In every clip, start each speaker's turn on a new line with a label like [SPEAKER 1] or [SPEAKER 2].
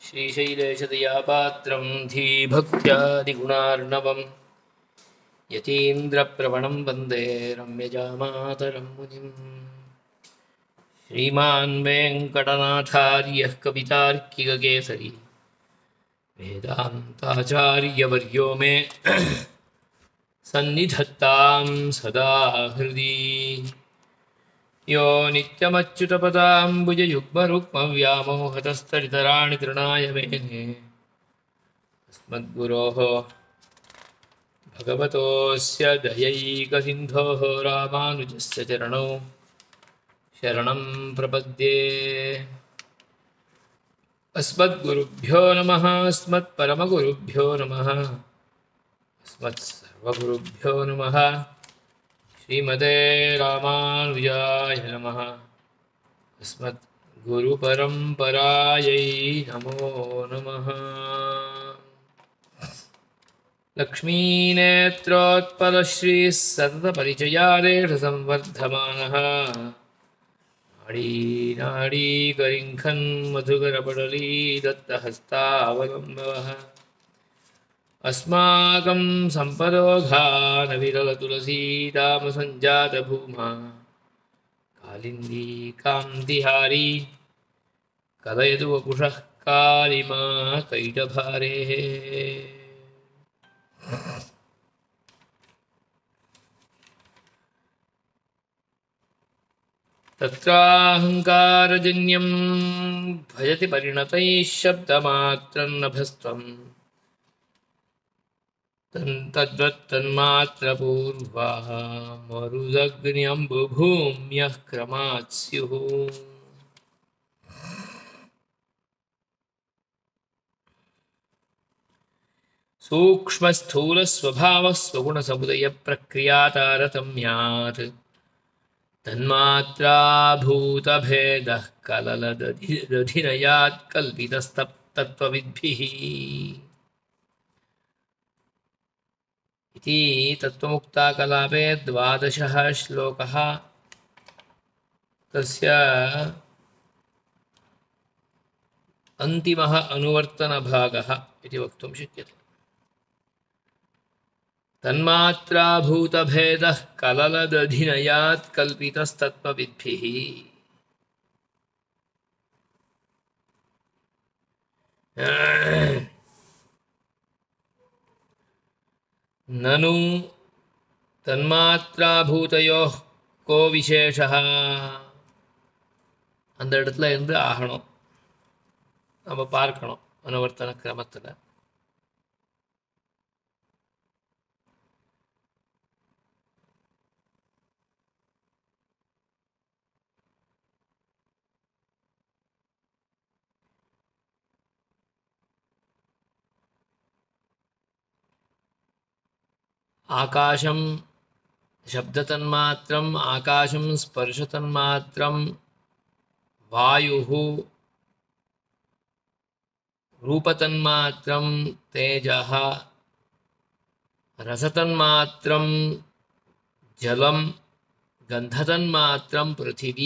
[SPEAKER 1] श्रीशैलेशदयापात्रं धीभक्त्यादिगुणार्णवं यतीन्द्रप्रवणं वन्दे रम्यजामातरं मुनिम् श्रीमान् वेङ्कटनाथार्यः कवितार्किककेसरी वेदान्ताचार्यवर्यो मे सन्निधत्तां सदा हृदि यो नित्यमच्युतपदाम्बुजयुग्मरुक्मव्यामोहतस्तरितराणि तृणाय मेने अस्मद्गुरोः भगवतोऽस्य दयैकसिन्धोः रामानुजस्य चरणौ शरणं प्रपद्ये अस्मद्गुरुभ्यो नमः अस्मत्परमगुरुभ्यो नमः अस्मत्सर्वगुरुभ्यो नमः श्रीमते रामानुजाय नमः अस्मद्गुरुपरम्परायै नमो नमः लक्ष्मीनेत्रोत्पलश्रीः सततपरिचयादेशसंवर्धमानः नाडीनाडीकरिङ्खन् मधुकरपटली दत्तहस्तावलम्बवः अस्माकं सम्पदोघानविरलतुलसीदामसञ्जातभूमा कालिन्दी कान्तिहारी कलयतु वपुषः कालिमा कैटभारेः तत्राहङ्कारजन्यं भजति परिणतैः शब्दमात्रं नभस्त्वम् तद्वत्तन्मात्रपूर्वाः मरुदग्न्यम्बुभूम्यः क्रमात् स्युः सूक्ष्मस्थूलस्वभावस्वगुणसमुदयप्रक्रियातारतम्यात् तन्मात्राभूतभेदः कललदधिनयात् कल्पितस्तत्त्वविद्भिः इति तत्त्वमुक्ताकलापे द्वादशः श्लोकः तस्य अन्तिमः अनुवर्तनभागः इति वक्तुं शक्यते तन्मात्राभूतभेदः कललदधिनयात् कल्पितस्तत्त्वविद्भिः ननु தன்மாத்ராபூதையோ கோ விசேஷா அந்த இடத்துல இருந்து ஆகணும் நம்ம பார்க்கணும் அனுவர்த்தன கிரமத்தில் आकाशं शब्दतन्मात्रम् आकाशं स्पर्शतन्मात्रं वायुः रूपतन्मात्रं तेजः रसतन्मात्रं जलं गन्धतन्मात्रं पृथिवी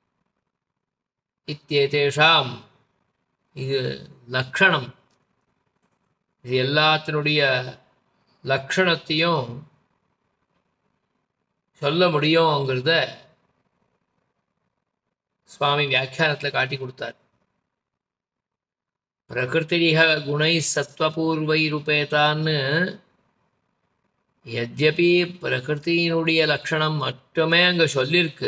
[SPEAKER 1] இத்தேதேஷாம் இது லக்ஷணம் இது எல்லாத்தினுடைய லக்ஷணத்தையும் சொல்ல முடியுங்கிறத சுவாமி வியாக்கியானத்தில் காட்டி கொடுத்தார் பிரகிருதிக குணை சத்வபூர்வை ரூபேதான்னு எத்யபி பிரகிருத்தியினுடைய லட்சணம் மட்டுமே அங்கே சொல்லியிருக்கு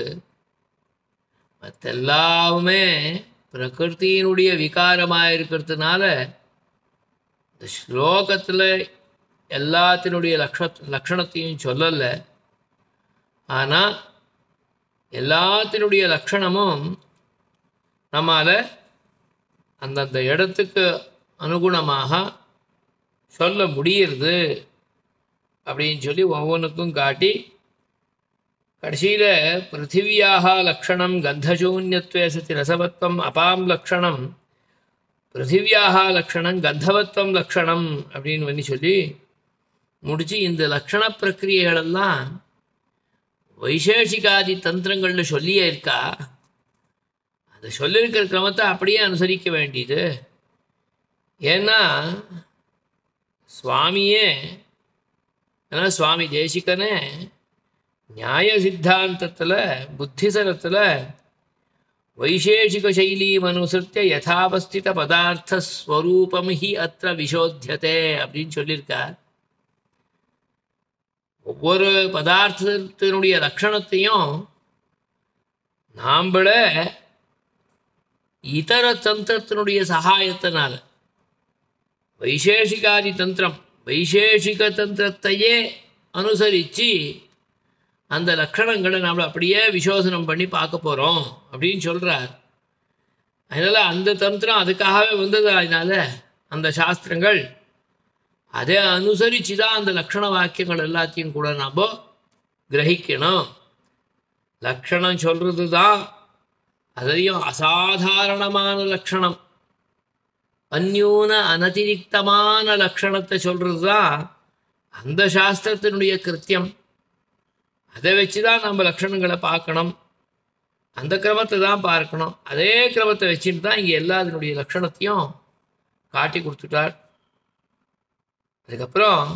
[SPEAKER 1] மற்றெல்லாமே பிரகிருத்தியினுடைய விகாரமாக இருக்கிறதுனால இந்த ஸ்லோகத்தில் எல்லாத்தினுடைய லக்ஷ லக்ஷணத்தையும் சொல்லலை ஆனால் எல்லாத்தினுடைய லக்ஷணமும் நம்மால் அந்தந்த இடத்துக்கு அனுகுணமாக சொல்ல முடியுது அப்படின்னு சொல்லி ஒவ்வொன்றுக்கும் காட்டி கடைசியில் பிருத்திவியாக லக்ஷணம் கந்தசூன்யத்வே சதி ரசவத்வம் அபாம் லக்ஷணம் பிருத்திவியாக லக்ஷணம் கந்தவத்வம் லக்ஷணம் அப்படின்னு பண்ணி சொல்லி முடிச்சு இந்த லக்ஷண பிரக்கிரியைகளெல்லாம் வைசேஷிகாதி தந்திரங்களில் சொல்லியே இருக்கா அதை சொல்லியிருக்கிற கிரமத்தை அப்படியே அனுசரிக்க வேண்டியது ஏன்னா சுவாமியே ஏன்னா சுவாமி தேசிகனே நியாய சித்தாந்தத்தில் புத்திசரத்தில் வைசேஷிக சைலீம் அனுசரித்த யதாவஸ்தித பதார்த்த ஸ்வரூபம் ஹி அத்த விசோத்தியதே அப்படின்னு சொல்லியிருக்கார் ஒவ்வொரு பதார்த்தத்தினுடைய லட்சணத்தையும் நாம்பள இதர தந்திரத்தினுடைய சகாயத்தினால வைசேஷிகாதி தந்திரம் வைசேஷிக தந்திரத்தையே அனுசரித்து அந்த லட்சணங்களை நாம் அப்படியே விசோதனம் பண்ணி பார்க்க போகிறோம் அப்படின்னு சொல்கிறார் அதனால் அந்த தந்திரம் அதுக்காகவே வந்தது அதனால அந்த சாஸ்திரங்கள் அதை அனுசரித்து தான் அந்த லக்ஷண வாக்கியங்கள் எல்லாத்தையும் கூட நாம் கிரகிக்கணும் லக்ஷணம் சொல்கிறது தான் அதையும் அசாதாரணமான லக்ஷணம் அந்யூன அனதிரிக்தமான லக்ஷணத்தை சொல்கிறது தான் அந்த சாஸ்திரத்தினுடைய கிருத்தியம் அதை வச்சு தான் நம்ம லக்ஷணங்களை பார்க்கணும் அந்த கிரமத்தை தான் பார்க்கணும் அதே கிரமத்தை வச்சுட்டு தான் இங்கே எல்லாத்தினுடைய லக்ஷணத்தையும் காட்டி கொடுத்துட்டார் அதுக்கப்புறம்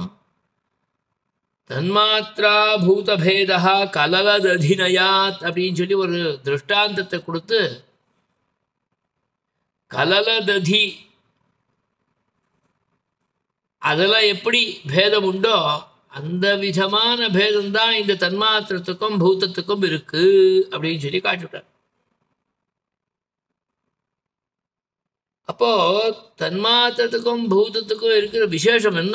[SPEAKER 1] தன்மாத்ரா பூதபேதா கலலததினயாத் அப்படின்னு சொல்லி ஒரு திருஷ்டாந்தத்தை கொடுத்து கலலததி அதில் எப்படி பேதம் உண்டோ அந்த விதமான பேதம்தான் இந்த தன்மாத்திரத்துக்கும் பூதத்துக்கும் இருக்கு அப்படின்னு சொல்லி காட்டிவிட்டார் அப்போ தன்மாத்திரத்துக்கும் பூதத்துக்கும் இருக்கிற விசேஷம் என்ன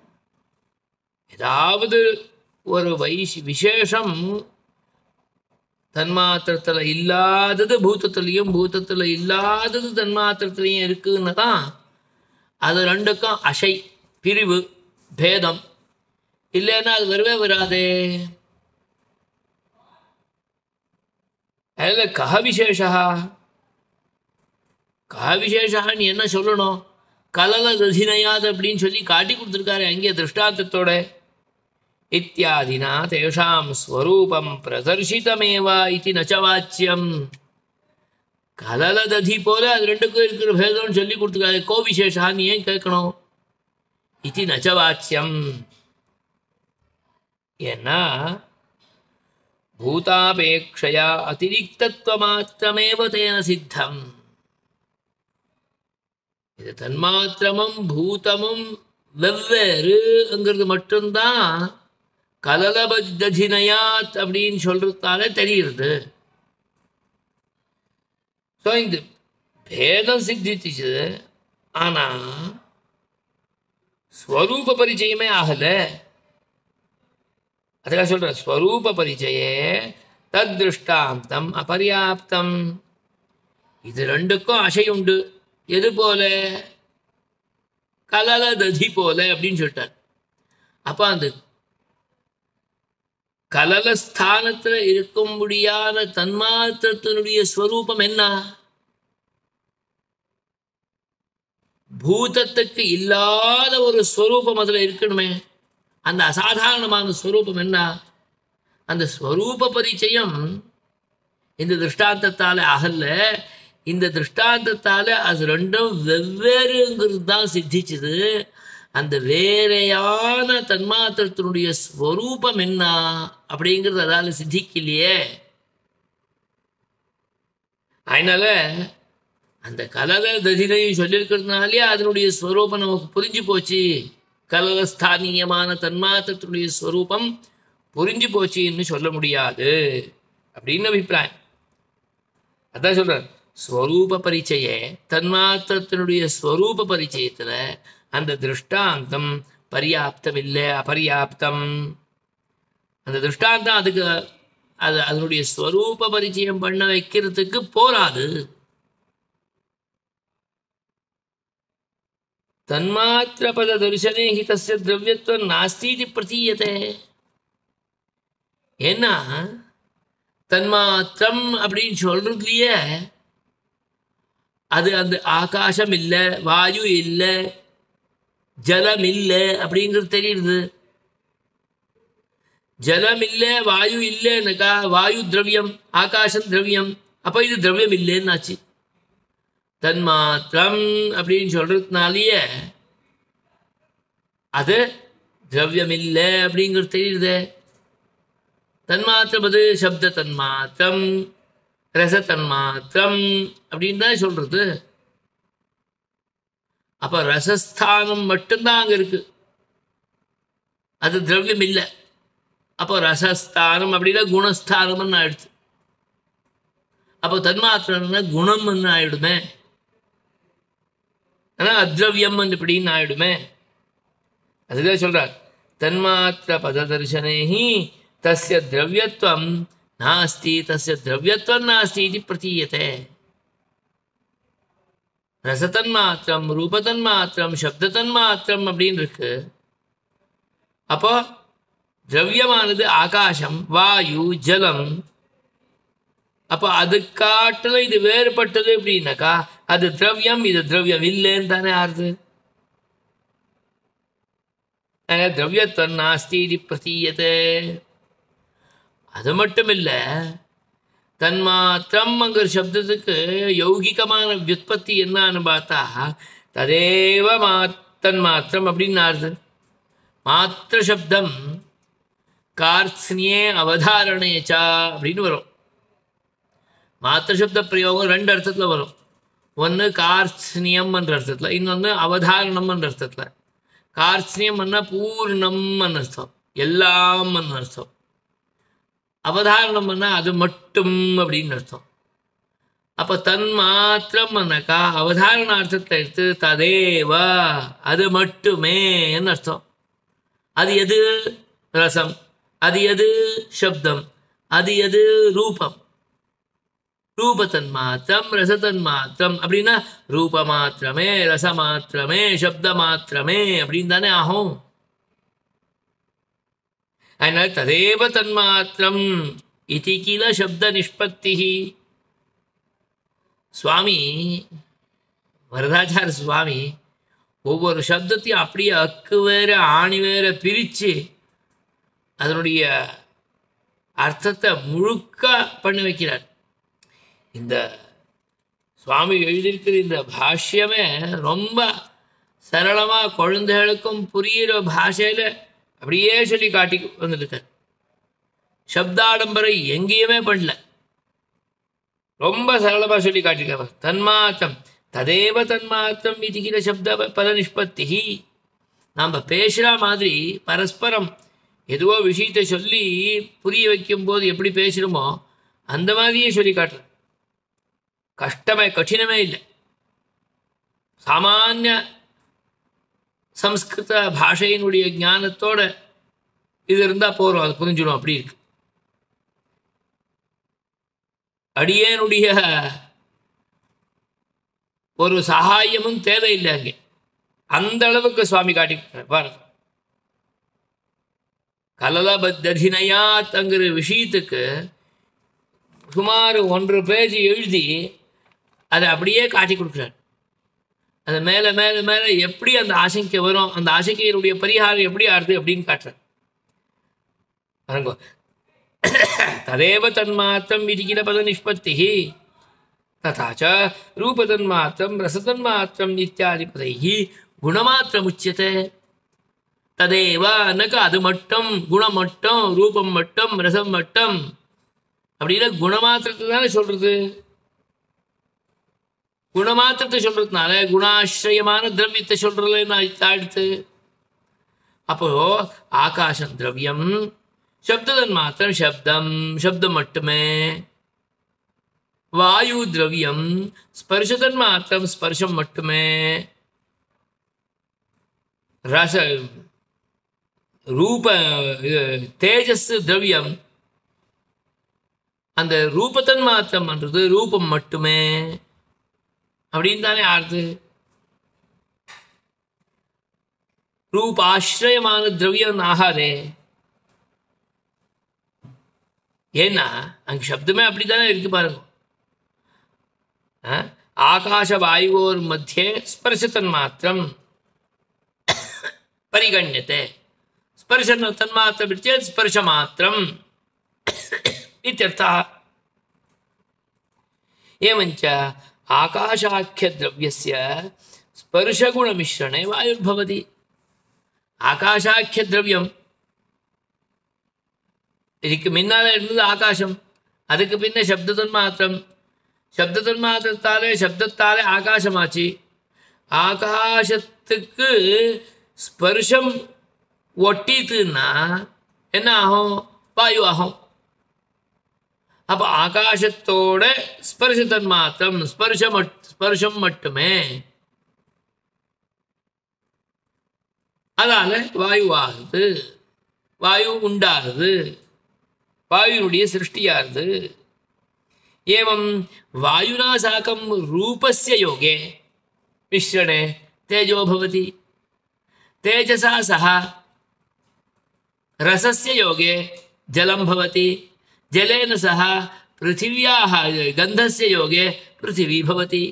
[SPEAKER 1] ஏதாவது ஒரு வைசி விசேஷம் தன்மாத்திரத்தில் இல்லாதது பூத்தத்துலேயும் பூத்தத்தில் இல்லாதது தன்மாத்திரத்துலேயும் இருக்குன்னு தான் அது ரெண்டுக்கும் அசை பிரிவு பேதம் இல்லைன்னா அது வரவே வராதே அதில் கஹ விசேஷா கஹ விசேஷான்னு என்ன சொல்லணும் கலல ததினயாது அப்படின்னு சொல்லி காட்டி கொடுத்துருக்காரு அங்கே திருஷ்டாந்தத்தோட இத்தியாதினா தேஷாம் ஸ்வரூபம் பிரதர்ஷிதமேவா இது நச்சவாச்சியம் கலல ததி போல அது ரெண்டுக்கும் இருக்கிற பேதம்னு சொல்லி கொடுத்துருக்காரு கோ விசேஷான்னு ஏன் கேட்கணும் இது நச்சவாச்சியம் ஏன்னா பூதாபேட்சையா அதிரிக்தத்துவமாத்திரமேவ தேன சித்தம் இது தன்மாத்திரமும் பூதமும் வெவ்வேறுங்கிறது மட்டும்தான் கலலபதினயாத் அப்படின்னு சொல்றதுனால தெரியுது ஸோ இந்த பேதம் சித்திச்சு ஆனா ஸ்வரூப பரிச்சயமே ஆகலை அதுக்காக சொல்ற ஸ்வரூப பரிச்சயே தத் திருஷ்டாந்தம் அபர்யாப்தம் இது ரெண்டுக்கும் அசை உண்டு எது போல கலல ததி போல அப்படின்னு சொல்லிட்டார் அப்ப அந்த கலல ஸ்தானத்துல இருக்கும்படியான தன்மாத்திரத்தினுடைய ஸ்வரூபம் என்ன பூதத்துக்கு இல்லாத ஒரு ஸ்வரூபம் அதுல இருக்கணுமே அந்த அசாதாரணமான ஸ்வரூபம் என்ன அந்த ஸ்வரூப பரிச்சயம் இந்த திருஷ்டாந்தத்தால அகல்ல இந்த திருஷ்டாந்தத்தால அது ரெண்டும் வெவ்வேறுங்கிறது தான் சித்திச்சுது அந்த வேறையான தன்மாத்திரத்தினுடைய ஸ்வரூபம் என்ன அப்படிங்கிறது அதால சித்திக்கலையே அதனால அந்த கலல ததினையும் சொல்லியிருக்கிறதுனாலே அதனுடைய ஸ்வரூபம் நமக்கு புரிஞ்சு போச்சு கலலஸ்தானியமான தன்மாத்திரத்தினுடைய ஸ்வரூபம் புரிஞ்சு போச்சுன்னு சொல்ல முடியாது அப்படின்னு அபிப்பிராயம் அதான் சொல்றார் ஸ்வரூப பரிச்சய தன்மாத்திரத்தினுடைய ஸ்வரூப பரிச்சயத்துல அந்த திருஷ்டாந்தம் பரியாப்தம் இல்லை அபரியாப்தம் அந்த திருஷ்டாந்தம் அதுக்கு அது அதனுடைய ஸ்வரூப பரிச்சயம் பண்ண வைக்கிறதுக்கு போராது தன்மாத்திர தரிசனே ஹி தஸ்ய திரவியத்துவம் நாஸ்தீதி பிரதீயத்தை ஏன்னா தன்மாத்திரம் அப்படின்னு சொல்றதுலயே அது அந்த ஆகாசம் இல்லை வாயு இல்லை ஜலம் இல்லை அப்படிங்கிறது தெரியுது ஜலம் இல்லை வாயு இல்லைன்னாக்கா வாயு திரவியம் ஆகாசம் திரவியம் அப்போ இது திரவியம் இல்லைன்னு ஆச்சு தன்மாத்திரம் அப்படின்னு சொல்றதுனாலேயே அது திரவியம் இல்லை அப்படிங்கிறது தெரியுதே தன்மாத்திரம் அது சப்த தன்மாத்திரம் ரச தன்மாத்திரம் அப்படின்னு தான் சொல்றது அப்ப ரசஸ்தானம் மட்டும்தான் அங்க இருக்கு அது திரவியம் இல்லை அப்போ ரசஸ்தானம் அப்படின்னா குணஸ்தானம்னு ஆயிடுச்சு அப்போ தன்மாத்திரம்னா குணம்னு ஆயிடுமே ஆனால் அத்ரவியம் இப்படின்னு ஆயிடுமே அதுதான் சொல்றார் தன்மாத்திர பததர்சனேஹி தஸ்ய திரவியத்துவம் நாஸ்தி தஸ்ய திரவியத்துவம் நாஸ்தி இது பிரதீயத்தை ரசதன்மாத்திரம் ரூபதன்மாத்திரம் சப்ததன்மாத்திரம் அப்படின்னு இருக்கு அப்போ திரவியமானது ஆகாசம் வாயு ஜலம் அப்போ அது காட்டுல இது வேறுபட்டது அப்படின்னாக்கா அது திரவியம் இது திரவியம் இல்லைன்னு தானே ஆறுது திரவியத்துவம் நாஸ்தி இது பிரதீயத்தை அது மட்டும் இல்லை தன்மாத்திரம்ங்கிற சப்தத்துக்கு யௌகிகமான வியுற்பத்தி என்னன்னு பார்த்தா ததேவ மா தன்மாத்திரம் அப்படின்னு ஆறுது மாத்திர சப்தம் கார்த்ஸ்னியே அவதாரணேச்சா அப்படின்னு வரும் மாத்திர சப்த பிரயோகம் ரெண்டு அர்த்தத்தில் வரும் ஒன்று கார்த்ஸ்னியம்ன்ற அர்த்தத்தில் இன்னொன்று அவதாரணம்ன்ற அர்த்தத்தில் கார்த்ஸ்னியம்னா பூர்ணம்னு அர்த்தம் எல்லாம் அர்த்தம் அவதாரணம்னா அது மட்டும் அப்படின்னு அர்த்தம் அப்போ தன் மாத்திரம்னாக்கா அவதாரணார்த்தத்தை எடுத்து ததேவ அது மட்டுமே அர்த்தம் அது எது ரசம் அது எது சப்தம் அது எது ரூபம் ரூபத்தன் மாத்திரம் ரசத்தன் மாத்திரம் அப்படின்னா ரூப மாத்திரமே ரச மாத்திரமே சப்த மாத்திரமே அப்படின்னு தானே ஆகும் அதனால ததேவ தன்மாத்திரம் இது கில சப்த நிஷ்பத்தி சுவாமி வரதாச்சார சுவாமி ஒவ்வொரு சப்தத்தையும் அப்படியே அக்கு வேற ஆணி வேற பிரித்து அதனுடைய அர்த்தத்தை முழுக்க பண்ணி வைக்கிறார் இந்த சுவாமி எழுதியிருக்கிற இந்த பாஷ்யமே ரொம்ப சரளமாக குழந்தைகளுக்கும் புரிகிற பாஷையில் அப்படியே சொல்லி காட்டி வந்துருக்கார் சப்தாடம்பரை எங்கேயுமே பண்ணல ரொம்ப சரளமாக சொல்லி காட்டிருக்கார் தன்மாத்தம் ததேவ தன்மாத்திரம் இதுகிற சப்த பத நிஷ்பத்தி நாம் பேசுகிற மாதிரி பரஸ்பரம் எதுவோ விஷயத்தை சொல்லி புரிய வைக்கும்போது எப்படி பேசுகிறோமோ அந்த மாதிரியே சொல்லி காட்டுறேன் கஷ்டமே கঠিனமே இல்லை சாமானிய சம்ஸ்கிருத பாஷையினுடைய ஞானத்தோட இது இருந்தால் போகிறோம் அது புரிஞ்சிடும் அப்படி இருக்கு அடியேனுடைய ஒரு சகாயமும் தேவையில்லை அங்கே அந்த அளவுக்கு சுவாமி காட்டி பாருங்க கலலபத்ததினயாத்ங்கிற விஷயத்துக்கு சுமார் ஒன்றரை பேஜ் எழுதி அதை அப்படியே காட்டி கொடுக்குறார் அது மேலே மேலே மேலே எப்படி அந்த ஆசைக்கு வரும் அந்த ஆசைக்கையினுடைய பரிகாரம் எப்படி ஆறுது அப்படின்னு காட்டுறார் பாருங்க ததேவ தன்மாத்திரம் விதிக்கிற பத நிஷ்பத்தி तथा च रूपतन्मात्रं रसतन्मात्रम् इत्यादि पदैः குணமாத்திரமுச்சியத்தை ததேவ அனக்கு அது மட்டும் குணம் மட்டும் ரூபம் மட்டும் ரசம் மட்டும் அப்படின்னா குணமாத்திரத்தை தானே சொல்றது குணமாத்திரத்தை சொல்றதுனால குணாசிரயமான திரவியத்தை சொல்றதுன்னு அடுத்து அப்போ ஆகாசம் திரவியம் சப்ததன் மாத்திரம் சப்தம் சப்தம் மட்டுமே வாயு திரவியம் ஸ்பர்ஷதன் மாத்திரம் ஸ்பர்ஷம் மட்டுமே ரச ரூப இது, தேஜஸ் திரவியம் அந்த ரூபத்தன் மாத்திரம்ன்றது ரூபம் மட்டுமே அப்படின்னு தானே ஆறுது ரூபாசிரயமான திரவியம் ஆகாதே ஏன்னா அங்க சப்தமே அப்படித்தானே இருக்கு பாருங்க அஹ், ஆகாச வாயுவோர் மத்தியே ஸ்பர்சத்தன் மாத்திரம் परिगण्यते स्पर्शन तन्मात्रं चेत् स्पर्शमात्रम् इत्यर्थः एवञ्च ஆகாஷாக்கியத்ரவியஸ்ய ஸ்பர்ஷகுணமிஸ்ரணே வாயுர்பவதி ஆகாஷாக்கியத்ரவியம் இதுக்கு முன்னால இருந்தது ஆகாசம் அதுக்கு பின்ன சப்த தன்மாத்திரம் சப்த தன்மாத்திரத்தாலே சப்தத்தாலே ஆகாசமாச்சு ஆகாசத்துக்கு ஸ்பர்ஷம் ஒட்டித்துன்னா என்ன ஆகும் வாயு ஆகும் அப்போ ஆகாசத்தோட ஸ்பர்ஷ தன்மாத்திரம் ஸ்பர்ஷம் மட்- ஸ்பர்ஷம் மட்டுமே அதால வாயு ஆகுது வாயு உண்டாகுது வாயுனுடைய சிருஷ்டியாகுது ஏவம் வாயுனா சாக்கம் ரூபஸ்ய யோகே மிश्रणे तेजो भवति तेजसा सह रसस्य योगे जलं भवति जलेन सह पृथिव्याः गन्धस्य योगे पृथिवी भवति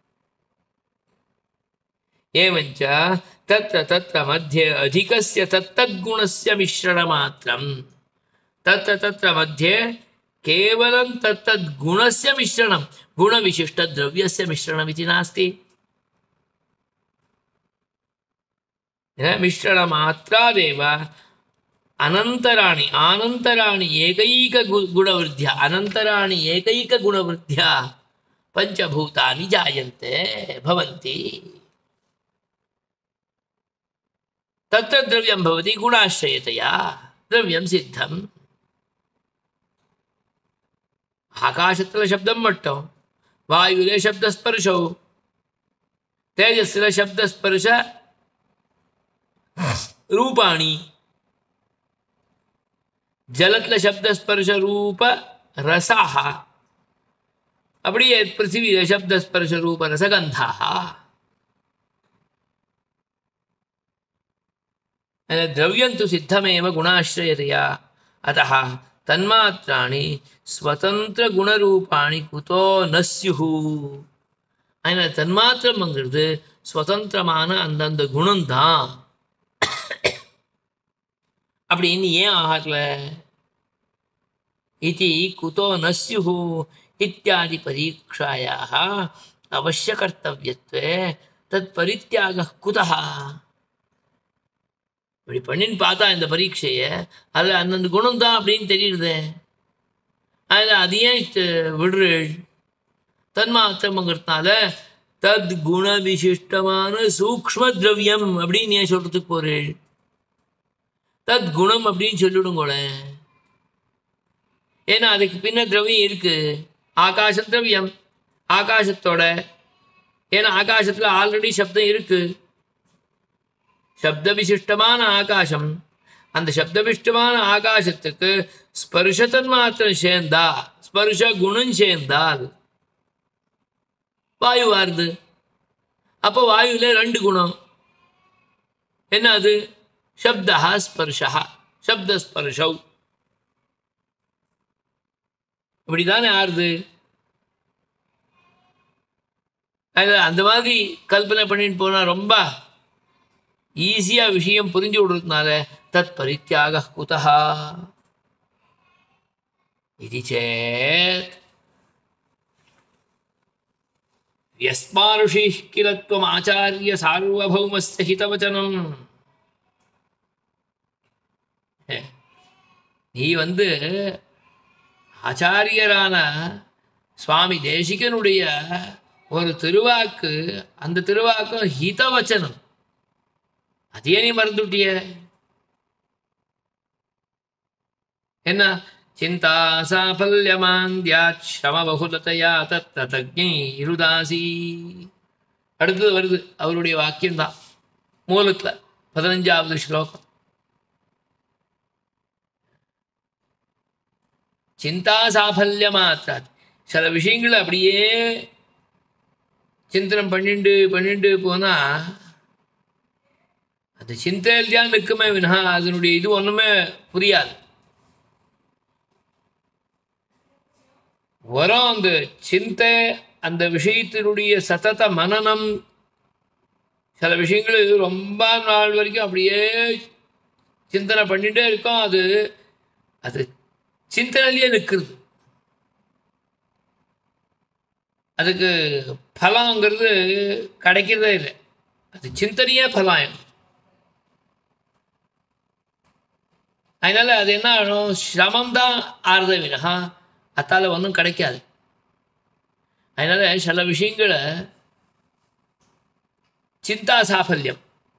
[SPEAKER 1] एवञ्च तत्र तत्र मध्ये अधिकस्य तत्तद्गुणस्य मिश्रणमात्रं तत्र तत्र मध्ये केवलं तत्तद्गुणस्य मिश्रणं गुणविशिष्टद्रव्यस्य मिश्रणमिति नास्ति मिश्रणमात्रादेव अनन्तराणि आनन्तराणि एकैकगुणवृद्ध्या अनन्तराणि एकैकगुणवृद्ध्या पञ्चभूतानि जायन्ते भवन्ति तत्र द्रव्यं भवति गुणाश्रयतया द्रव्यं सिद्धम् ஆகாசத்தில் சப்தம் மட்டும் வாயுவிலே சப்தஸ்பர்ஷோ தேஜஸில் சப்தஸ்பர்ஷ ரூபாணி ஜலத்தில் சப்தஸ்பர்ஷ ரூப ரசாக அப்படியே பிருத்திவியில சப்தஸ்பர்ஷ ரூப ரசகந்தாக द्रव्यं तु सिद्धमेव गुणाश्रयतया अतः तन्मात्राणि स्वतन्त्रगुणरूपाणि कुतो न स्युः அதனால் தன்மாத்திரம்ங்கிறது சுதந்திரமான அந்தந்த குணம்தான் அப்படின்னு ஏன் ஆகல इति कुतो न स्युः इत्यादि परीक्षायाः अवश्यकर्तव्यत्वे तत्परित्यागः कुतः இப்படி பண்ணின்னு பார்த்தா இந்த பரீட்சையை அதில் அந்தந்த குணம் தான் அப்படின்னு தெரியுது அதில் அது ஏன் த- விடுறேள் தன்மாத்திரம்ங்கிறதுனால தத் குண விசிஷ்டமான சூக்ஷ்ம திரவியம் அப்படின்னு ஏன் சொல்றதுக்கு போறேள் தத் குணம் அப்படின்னு சொல்லிடுங்களேன் ஏன்னா அதுக்கு பின்ன திரவியம் இருக்கு ஆகாச திரவியம் ஆகாசத்தோட ஏன்னா ஆகாசத்துல ஆல்ரெடி சப்தம் இருக்கு சப்த விசிஷ்டமான ஆகாசம் அந்த சப்த விசிஷ்டமான ஆகாசத்துக்கு ஸ்பர்ஷத்தன் மாத்திரம் சேர்ந்தா ஸ்பர்ஷ குணம் சேர்ந்தால் வாயு வருது அப்போ வாயுல ரெண்டு குணம் என்ன அது சப்தா ஸ்பர்ஷா சப்த ஸ்பர்ஷவ் இப்படிதானே ஆறுது அதில் அந்த மாதிரி கல்பனை பண்ணிட்டு போனால் ரொம்ப ஈஸியாக விஷயம் புரிஞ்சு விடுறதுனால தத் பரித்தியாக குதா இது சேத் व्यस्मारुषिः किल त्वमाचार्य सार्वभौमस्य हितवचனம் ஹே, நீ வந்து ஆச்சாரியரான சுவாமி தேசிகனுடைய ஒரு திருவாக்கு அந்த திருவாக்கும் ஹிதவச்சனம் அதையே நீ மறந்துட்டிய என்ன சிந்தா சாஃபல்யமாந்தியாத் ஸ்ரமபகுலதையா தத்த தஜ்ஞை இருதாசி அடுத்தது வருது அவருடைய வாக்கியம்தான் மூலத்தில் பதினஞ்சாவது ஸ்லோகம் சிந்தா சாஃபல்யமாத்தாத் சில விஷயங்களை அப்படியே சிந்தனம் பண்ணிண்டு பண்ணிண்டு போனா அது சிந்தையில் தான் நிற்குமே வினா அதனுடைய இது ஒன்றுமே புரியாது வரும் அந்த சிந்தை அந்த விஷயத்தினுடைய சதத மனநம் சில விஷயங்கள் ரொம்ப நாள் வரைக்கும் அப்படியே சிந்தனை பண்ணிட்டே இருக்கோம் அது அது சிந்தனையிலேயே நிற்கிறது அதுக்கு பலங்கிறது கிடைக்கிறதே இல்லை அது சிந்தனையே பலம் அதனால அது என்ன ஆகும் சிரமம் தான் ஆறுத வினஹா அத்தால ஒன்றும் கிடைக்காது அதனால சில விஷயங்களை சிந்தா சாஃபல்யம்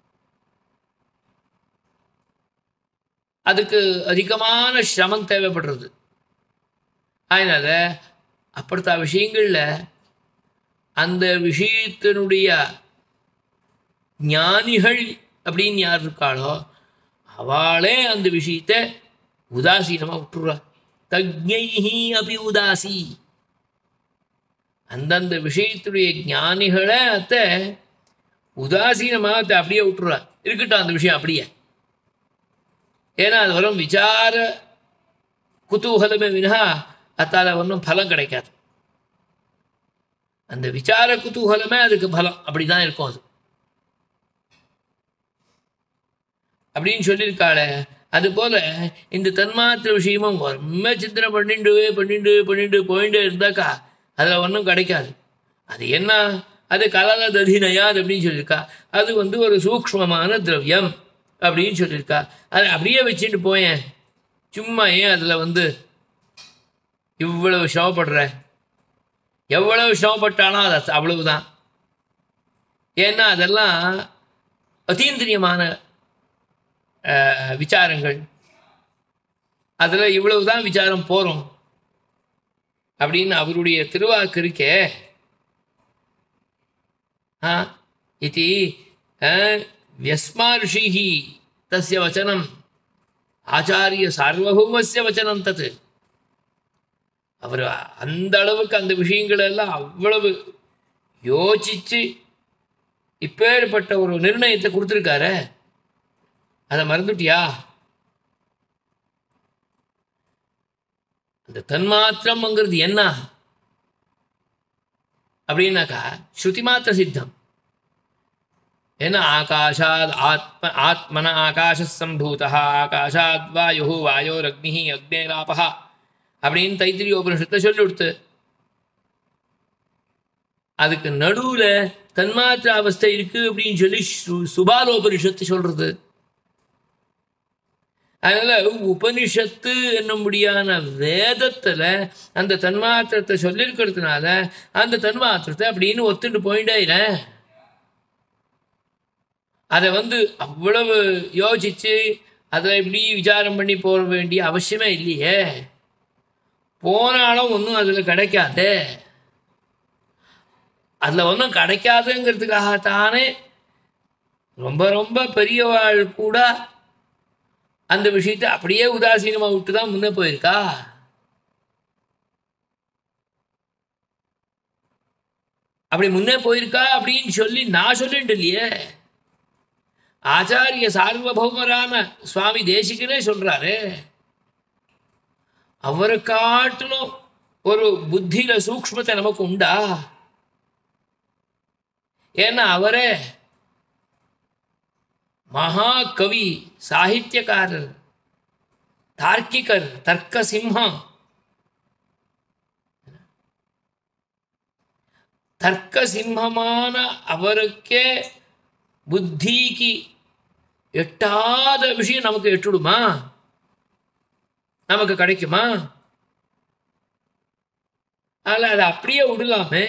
[SPEAKER 1] அதுக்கு அதிகமான சிரமம் தேவைப்படுறது அதனால அப்படித்த விஷயங்களில் அந்த விஷயத்தினுடைய ஞானிகள் அப்படின்னு யார் இருக்காளோ அவளே அந்த விஷயத்தை உதாசீனமாக விட்டுருவா தஜ்ஞைஹி அபி உதாசி அந்தந்த விஷயத்துடைய ஞானிகளை அத்த உதாசீனமாக அத்தை அப்படியே விட்டுருவா இருக்கட்டும் அந்த விஷயம் அப்படியே ஏன்னா அது வரும் விசார குதூகலமே வினா அத்தால ஒன்றும் பலம் கிடைக்காது அந்த விசார குதூகலமே அதுக்கு பலம் அப்படிதான் இருக்கும் அது அப்படின்னு சொல்லியிருக்காளே அது போல இந்த தன்மாத்திர விஷயமும் ரொம்ப சிந்தனை பண்ணிண்டு பண்ணிண்டு பண்ணிண்டு போயிட்டு இருந்தாக்கா அதில் ஒன்றும் கிடைக்காது அது என்ன அது கலல ததினயாது அப்படின்னு சொல்லியிருக்கா அது வந்து ஒரு சூக்ஷ்மமான திரவியம் அப்படின்னு சொல்லியிருக்கா அதை அப்படியே வச்சுட்டு போயேன் சும்மா ஏன் அதில் வந்து இவ்வளவு சிரமப்படுற எவ்வளவு சிரமப்பட்டாலும் அது அவ்வளவுதான் ஏன்னா அதெல்லாம் அத்தீந்திரியமான அஹ், விசாரங்கள் அதில் இவ்வளவுதான் விசாரம் போகிறோம் அப்படின்னு அவருடைய திருவாக்கு இருக்கே ஆ இது व्यस्मार्षिः तस्य वचनम् ஆச்சாரிய சார்வபௌமஸ்ய வச்சனம் தத்து அவர் அந்த அளவுக்கு அந்த விஷயங்கள் எல்லாம் அவ்வளவு யோசிச்சு இப்பேற்பட்ட ஒரு நிர்ணயத்தை கொடுத்துருக்காரு அதை மறந்துட்டியா அந்த தன்மாத்திரம்ங்கிறது என்ன அப்படின்னாக்கா ஸ்ருதி மாத்திர சித்தம் ஏன்னா ஆகாஷாத் ஆத்ம ஆத்மன ஆகாஷ சம்பூதா ஆகாஷாத் வாயு வாயோரக்னி அக்னேராபா அப்படின்னு தைத்திரிய உபனிஷத்தை சொல்லி கொடுத்து அதுக்கு நடுவுல தன்மாத்திர அவஸ்தை இருக்கு அப்படின்னு சொல்லி சு- சுபாலோபனிஷத்து சொல்றது அதனால உபனிஷத்து என்னும்படியான வேதத்துல அந்த தன்மாத்திரத்தை சொல்லியிருக்கிறதுனால அந்த தன்மாத்திரத்தை அப்படின்னு ஒத்துட்டு போயிட்டே அதை வந்து அவ்வளவு யோசிச்சு அதை இப்படி விசாரம் பண்ணி போக வேண்டிய அவசியமே இல்லையே போனாலும் ஒன்றும் அதில் கிடைக்காதே அதில் ஒன்றும் கிடைக்காதுங்கிறதுக்காகத்தானே ரொம்ப ரொம்ப பெரியவாள் கூட அந்த விஷயத்தை அப்படியே உதாசீனமாக விட்டு தான் முன்னே போயிருக்கா அப்படி முன்னே போயிருக்கா அப்படின்னு சொல்லி நான் சொல்லிட்டு இல்லையே ஆச்சாரிய சார்வபௌமரான சுவாமி தேசிகனே சொல்றாரு அவரை காட்டிலும் ஒரு புத்தியில சூக்ஷ்மத்தை நமக்கு உண்டா ஏன்னா அவரே மகா கவி சாகித்யக்காரர் தார்க்கிகர் தர்க்க சிம்மம் தர்க்க சிம்மமான அவருக்கே புத்திக்கு எட்டாத விஷயம் நமக்கு எட்டுடுமா நமக்கு கிடைக்குமா அதில் அதை அப்படியே விடலாமே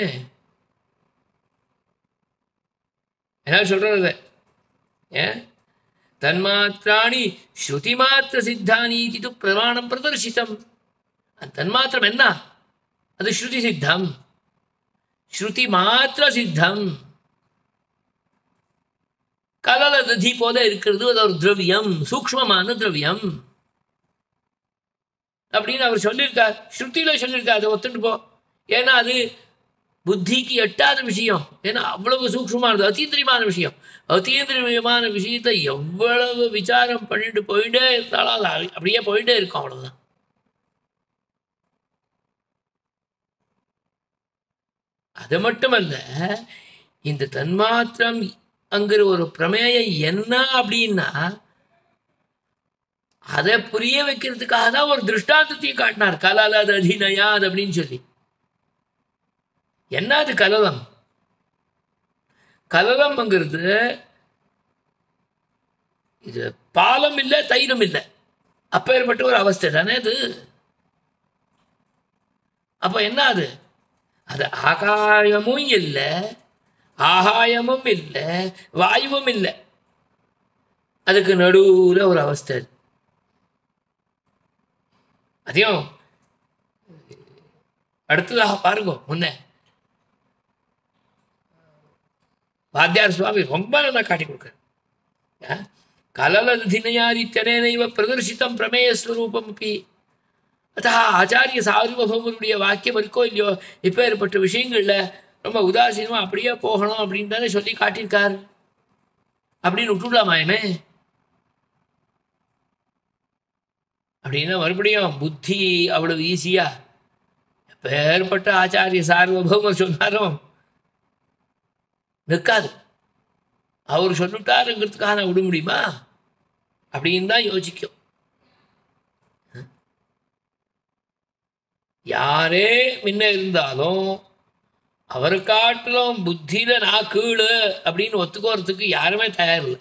[SPEAKER 1] என்ன சொல்றது ஏன் தன்மாத்திராணி ஸ்ருதி மாத்திர சித்தானி இது பிரமாணம் பிரதர்சித்தம் அந்த தன்மாத்திரம் என்ன அது ஸ்ருதி சித்தம் ஸ்ருதி மாத்திர சித்தம் கலல ததி போல இருக்கிறது அது ஒரு திரவியம் சூக்ஷ்மமான திரவியம் அப்படின்னு அவர் சொல்லியிருக்கார் ஸ்ருதியில சொல்லியிருக்கார் அதை ஒத்துட்டு போ ஏன்னா அது புத்திக்கு எட்டாத விஷயம் ஏன்னா அவ்வளவு சூக்ஷ்மமானது அத்தீந்திரியமான விஷயம் அத்தீந்திரியமான விஷயத்தை எவ்வளவு விசாரம் பண்ணிட்டு போயிட்டே இருந்தாலும் அது அப்படி- அப்படியே போயிட்டே இருக்கும் அவ்வளவுதான் அது மட்டுமல்ல இந்த தன்மாத்திரம் அங்கிற ஒரு பிரமேயம் என்ன அப்படின்னா அதை புரிய வைக்கிறதுக்காக தான் ஒரு திருஷ்டாந்தத்தையும் காட்டினார் கலாலாத அதிநயாது அப்படின்னு சொல்லி என்ன அது கலலம் கலலம்ங்கிறது இது பாலம் இல்லை தைலம் இல்லை அப்பேற்பட்ட ஒரு அவஸ்தை தானே அது அப்ப என்ன அது அது ஆகாயமும் இல்லை ஆகாயமும் இல்லை வாயுவும் இல்லை அதுக்கு நடுவுல ஒரு அவஸ்தை அது. அதையும் அடுத்ததாக பாருங்க முன்ன வாத்தியார் சுவாமி ரொம்ப நல்லா காட்டி கொடுக்குறார் கலலதினயாதித்யனேனைவ பிரதர்ஷிதம் பிரமேயஸ்வரூபம் அப்படி அத்தா ஆச்சாரிய சார்வபௌமனுடைய வாக்கியம் இருக்கோ இல்லையோ இப்போ ஏற்பட்ட விஷயங்கள்ல ரொம்ப உதாசீனமா அப்படியே போகணும் அப்படின்னு தானே சொல்லி காட்டியிருக்கார் அப்படின்னு விட்டுடலாமா என்ன அப்படின்னா மறுபடியும் புத்தி அவ்வளவு ஈஸியா எப்பேற்பட்ட ஆச்சாரிய சார்வபௌமர் சொன்னாரும் நிற்காது அவர் சொல்லிட்டாருங்கிறதுக்காக நான் விட முடியுமா அப்படின்னு தான் யோசிக்கும் யாரே முன்ன இருந்தாலும் அவரை காட்டிலும் புத்தியில நான் கீழு அப்படின்னு ஒத்துக்கோறதுக்கு யாருமே தயார் இல்லை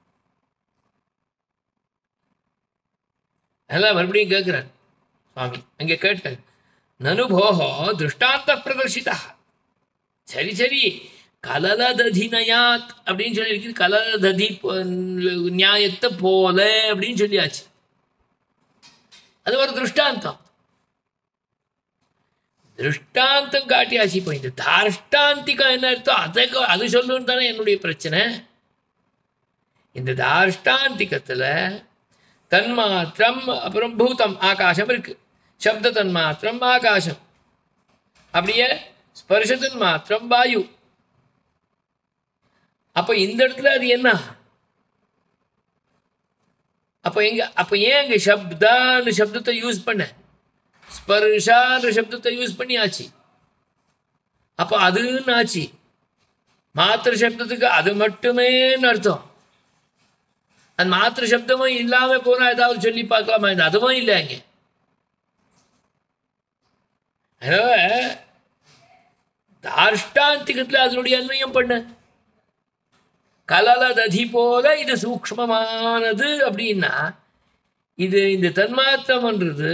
[SPEAKER 1] அதெல்லாம் மறுபடியும் கேட்கிறார் சுவாமி அங்கே கேட்டார் நனுபோகோ திருஷ்டாந்த பிரதர்ஷிதா சரி சரி கலலததினயாத் அப்படின்னு சொல்லியிருக்கு கலலததி போ- நியாயத்தை போல அப்படின்னு சொல்லியாச்சு அது ஒரு திருஷ்டாந்தம் திருஷ்டாந்தம் காட்டியாச்சு இப்போ இந்த தார்ஷ்டாந்திகம் என்ன அர்த்தம் அதை க- அது சொல்லணும்னு தானே என்னுடைய பிரச்சனை இந்த தார்ஷ்டாந்திகத்துல தன்மாத்திரம் அப்புறம் பூதம் ஆகாசம் இருக்கு சப்த தன்மாத்திரம் ஆகாசம் அப்படியே ஸ்பர்ஷ தன்மாத்திரம் வாயு அப்ப இந்த இடத்துல அது என்ன அப்ப எங்க அப்ப ஏன் இங்க சப்தான்னு சப்தத்தை யூஸ் பண்ண ஸ்பர்ஷான்ற சப்தத்தை யூஸ் பண்ணியாச்சு அப்ப அதுன்னு ஆச்சு மாத்திர சப்தத்துக்கு அது மட்டுமேன்னு அர்த்தம் அந்த மாத்திர சப்தமும் இல்லாம போனா ஏதாவது சொல்லி பார்க்கலாமா இந்த அதுவும் இல்லை அங்க அதனால தார்ஷ்டாந்திகத்துல அதனுடைய அன்வயம் பண்ண கலலததி போல இது சூக்ஷ்மமானது அப்படின்னா இது இந்த தன்மாத்திரம்ன்றது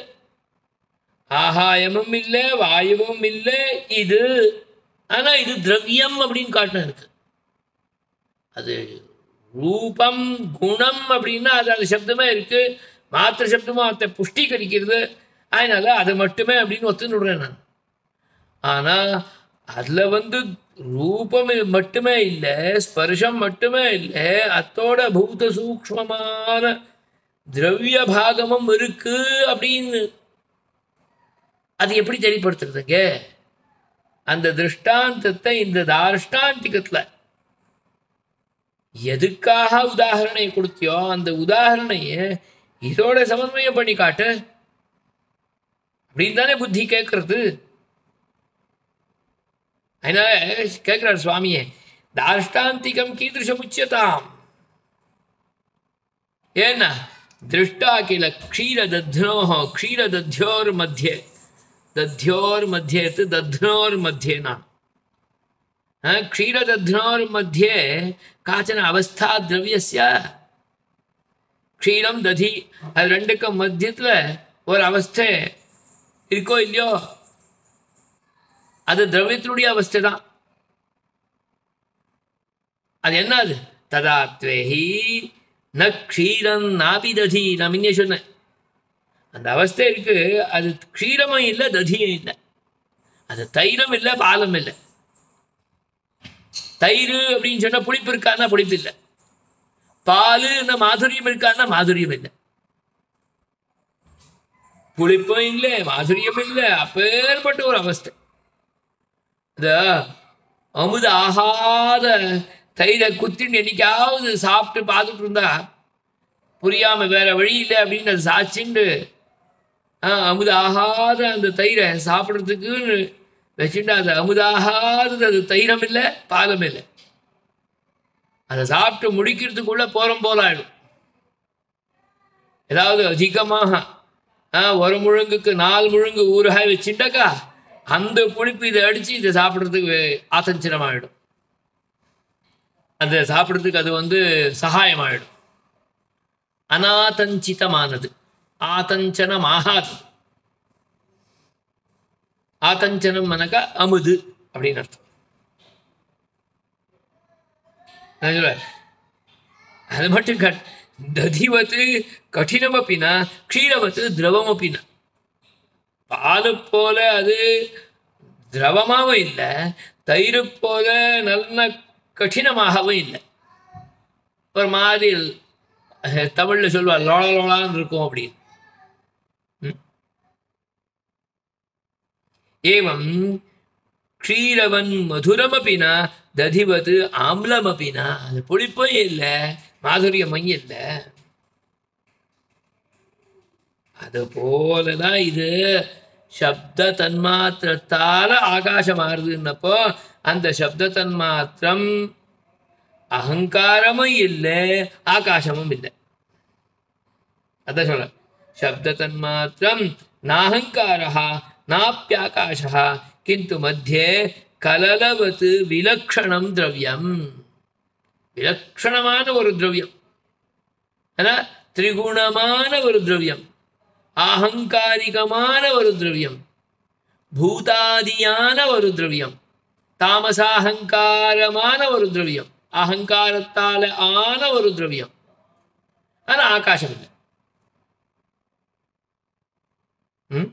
[SPEAKER 1] ஆகாயமும் இல்லை வாயுவும் இல்லை இது ஆனா இது திரவியம் அப்படின்னு காட்டின இருக்கு அது ரூபம் குணம் அப்படின்னா அது அந்த சப்தமே இருக்கு மாத்திர சப்தமும் அதை புஷ்டீகரிக்கிறது அதனால அது மட்டுமே அப்படின்னு ஒத்துன்னு விடுறேன் நான் ஆனா அதுல வந்து ரூபம் மட்டுமே இல்லை ஸ்பர்ஷம் மட்டுமே இல்லை அத்தோட பூத சூக்ஷ்மமான திரவிய பாகமும் இருக்கு அப்படின்னு அது எப்படி தெளிப்படுத்துறதுங்க அந்த திருஷ்டாந்தத்தை இந்த தார்ஷ்டாந்திகத்துல எதுக்காக உதாகரணை கொடுத்தியோ அந்த உதாகரணைய இதோட சமன்வயம் பண்ணி காட்டு அப்படின்னு தானே புத்தி கேட்கறது அதனால கேட்கிறார் சுவாமியே தார்ஷ்டாந்திகம் கீதிருஷம் உச்சியதாம் ஏன்னா திருஷ்டா கில க்ஷீரதத்னோ க்ஷீரதத்யோர் மத்தியே தத்யோர் மத்தியே தத்னோர் மத்தியே நான் க்ஷீரதத்னோர் மத்தியே காச்சன அவஸ்தா திரவியஸ்ய க்ஷீரம் ததி அது ரெண்டுக்கும் மத்தியத்துல ஒரு அவஸ்தை இருக்கோ இல்லையோ அது திரவியத்தினுடைய அவஸ்தை தான் அது என்ன அது ததாத்வேஹி ந க்ஷீரம் நாபி ததி நான் முன்னே சொன்னேன் அந்த அவஸ்தை இருக்கு அது க்ஷீரமும் இல்லை ததியும் இல்லை அது தைலம் இல்லை பாலம் இல்லை தயிர் அப்படின்னு சொன்னா புளிப்பு இருக்கான்னா புளிப்பு இல்லை பாலுன்னா மாதுரியம் இருக்கான்னா மாதுரியம் இல்லை புளிப்பும் இல்லை மாதுரியம் இல்லை அப்பேற்பட்ட ஒரு அவஸ்தை இந்த அமுது ஆகாத தயிரை குத்தின்னு என்னைக்காவது சாப்பிட்டு பார்த்துட்டு இருந்தா புரியாம வேற வழி இல்லை அப்படின்னு அதை சாச்சிண்டு ஆ, அமுது ஆகாத அந்த தயிரை சாப்பிட்றதுக்குன்னு வச்சுட்டு அது அமுதாகாதது அது தைரம் இல்லை பாலம் இல்லை அதை சாப்பிட்டு முடிக்கிறதுக்குள்ள போறம் போல ஆயிடும் ஏதாவது அதிகமாக ஆ, ஒரு முழுங்குக்கு நாலு முழுங்கு ஊறுகாய் வச்சுட்டாக்கா அந்த புளிப்பு இதை அடித்து இதை சாப்பிட்றதுக்கு ஆத்தஞ்சனமாயிடும் அதை சாப்பிட்றதுக்கு அது வந்து சகாயமாயிடும் அனாதஞ்சிதமானது ஆதஞ்சனம் ஆகாது ஆதஞ்சனம் மனக்கா அமுது அப்படின்னு அர்த்தம் நான் சொல்றேன், அது மட்டும் கட் ததிவத்து கடினமப்பினா க்ஷீரவத்து திரவமப்பினா பால் போல அது திரவமாகவும் இல்லை தயிர் போல நல்ல கடினமாகவும் இல்லை ஒரு மாதிரி அஹ், தமிழ்ல சொல்லுவா லோள லோளான்னு இருக்கும் அப்படின்னு ம். ஏவம் க்ஷீரவன் மதுரமப்பினா ததிவது ஆம்லமப்பினா அது புளிப்பும் இல்லை மாதுரியமும் இல்லை அது போலதான் இது சப்த தன்மாத்திரத்தால ஆகாசம் ஆறுதுன்னப்போ அந்த சப்த தன்மாத்திரம் அகங்காரமும் இல்லை ஆகாசமும் இல்லை அதான் சொல்ல சப்த தன்மாத்திரம் நாஹங்காரா நாப்பியாகாஷா கிந்து மத்தியே கலலவத்து விலக்ஷணம் திரவியம் விலக்ஷணமான ஒரு திரவியம் ஆனா திரிகுணமான ஒரு திரவியம் ஆஹங்காரிகமான ஒரு திரவியம் பூதாதியான ஒரு திரவியம் தாமசாஹங்காரமான ஒரு திரவியம் அகங்காரத்தால ஆன ஒரு திரவியம் ஆனா ஆகாசம் இல்லை ம்?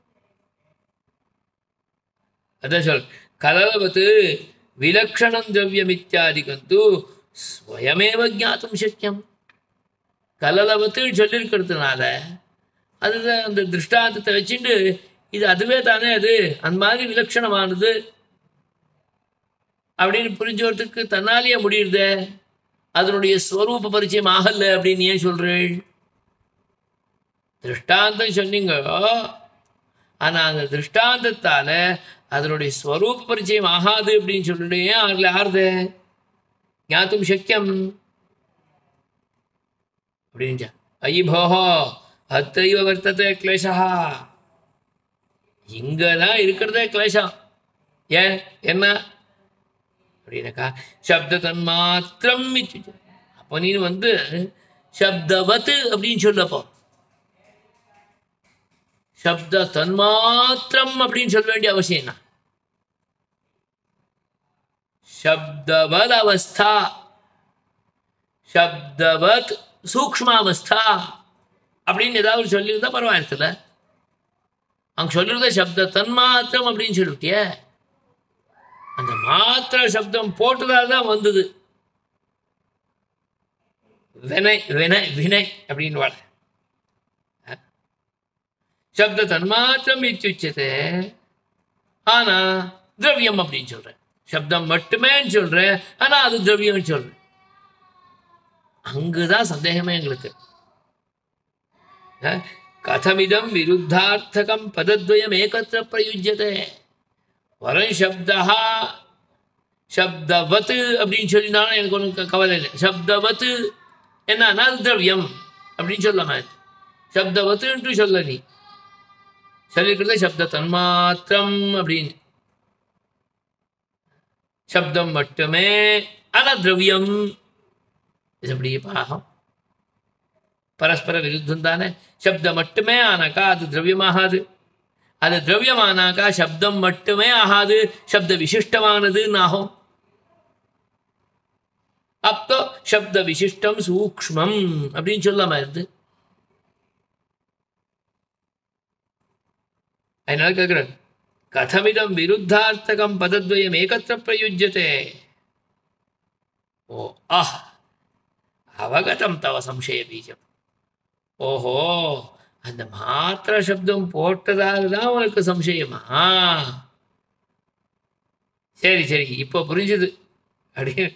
[SPEAKER 1] அதான் சொல் கலலவத்து விலக்ஷணம் திரவியம் இத்தியாதிகம் தூ ஸ்வயமேவ ஜாத்தும் சக்கியம் கலலவத்து சொல்லியிருக்கிறதுனால அதுதான் அந்த திருஷ்டாந்தத்தை வச்சுட்டு இது அதுவே தானே அது அந்த மாதிரி விலட்சணமானது அப்படின்னு புரிஞ்சுக்கிறதுக்கு தன்னாலேயே முடியுதே அதனுடைய ஸ்வரூப பரிச்சயம் ஆகல அப்படின்னு ஏன் சொல்றேன் திருஷ்டாந்தம் சொன்னீங்க ஆனா அந்த திருஷ்டாந்தத்தால அதனுடைய ஸ்வரூப பரிச்சயம் ஆகாது அப்படின்னு சொல்லிட்டு ஏன் அதுல ஆறுது ஞாத்தும் சக்கியம் அப்படின்னு ஐ போஹோ அத்தைவ வர்த்தத்தை கிளேசா இங்கதான் இருக்கிறதே கிளேசம் ஏன் என்ன அப்படின்னாக்கா சப்த தன்மாத்திரம் இத்யுச்ச. அப்போ நீ வந்து சப்தவத் அப்படின்னு சொல்லப்போ சப்த தன்மாத்திரம் அப்படின்னு சொல்ல வேண்டிய அவசியம் என்ன சப்தவத் அவஸ்தா சப்தவத் சூக்ஷ்மாவஸ்தா அப்படின்னு ஏதாவது சொல்லியிருந்தா பரவாயில்ல அங்க சொல்லிருந்த சப்த தன்மாத்திரம் அப்படின்னு சொல்லிட்டியே அந்த மாத்திர சப்தம் போட்டதால் தான் வந்தது வினை வினை வினை அப்படின்னு வாழ சப்த தன்மாத்திரம் இத்தியுச்சதே ஆனா திரவியம் அப்படின்னு சொல்றேன் சப்தம் மட்டுமே சொல்றேன் ஆனா அது திரவியம் சொல்றேன் அங்குதான் சந்தேகமே எங்களுக்கு அஹ், கதமிதம் விருத்தார்த்தகம் பதத்வயம் ஏகத்திர பிரயுஜ்யதே வரம் சப்தா சப்தவத் அப்படின்னு சொல்லினாலும் எனக்கு ஒன்றும் கவலை இல்லை சப்தவத் என்னன்னா அது திரவியம் அப்படின்னு சொல்லாம சப்தவத்துன்ட்டு சொல்ல நீ சொல்லிக்கிறது சப்த தன்மாத்திரம் அப்படின்னு சப்தம் மட்டுமே ஆனா திரவியம் இது எப்படி பாகம் பரஸ்பர விருத்தம் தானே சப்தம் மட்டுமே ஆனாக்கா அது திரவியமாகாது அது திரவியமானாக்கா சப்தம் மட்டுமே ஆகாது சப்த விசிஷ்டமானதுன்னு ஆகும் அப்போ சப்த விசிஷ்டம் சூக்ஷ்மம் அப்படின்னு சொல்லாம இருந்து அதனால கேட்கிறேன் கதமிதம் விருத்தார்த்தகம் பதத்வயம் ஏகத்திர பிரயுஜ்யதே ஓ ஆஹ் அவகதம் தவ சம்சய பீஜம் ஓஹோ அந்த மாத்திர சப்தம் போட்டதால தான் உனக்கு சம்சயமா சரி சரி இப்போ புரிஞ்சுது அப்படியே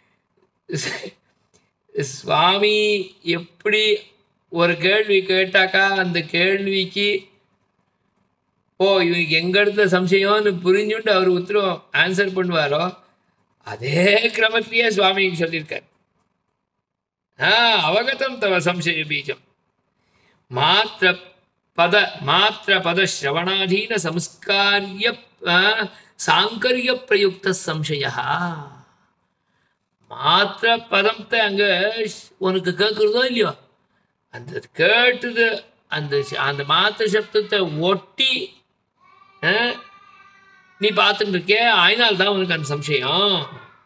[SPEAKER 1] சுவாமி எப்படி ஒரு கேள்வி கேட்டாக்கா அந்த கேள்விக்கு ஓ இவனுக்கு எங்க இடத்துல சம்சயம்னு புரிஞ்சுட்டு அவர் உத்தரவு ஆன்சர் பண்ணுவாரோ அதே கிரமத்திலேயே சுவாமிக்கு சொல்லியிருக்கார் ஆ அவகதம் தவ சம்சய பீஜம் மாத்திர பத மாத்திர பத சிரவணாதீன சம்ஸ்காரிய அஹ், சாங்கரிய பிரயுக்த சம்சயா மாத்திர பதத்தை அங்க உனக்கு கேட்குறதோ இல்லையோ அந்த கேட்டது அந்த ச- அந்த மாத்திர சப்தத்தை ஒட்டி அஹ், நீ பார்த்துட்டு இருக்கே ஆயினால் தான் உனக்கு அந்த சம்சயம்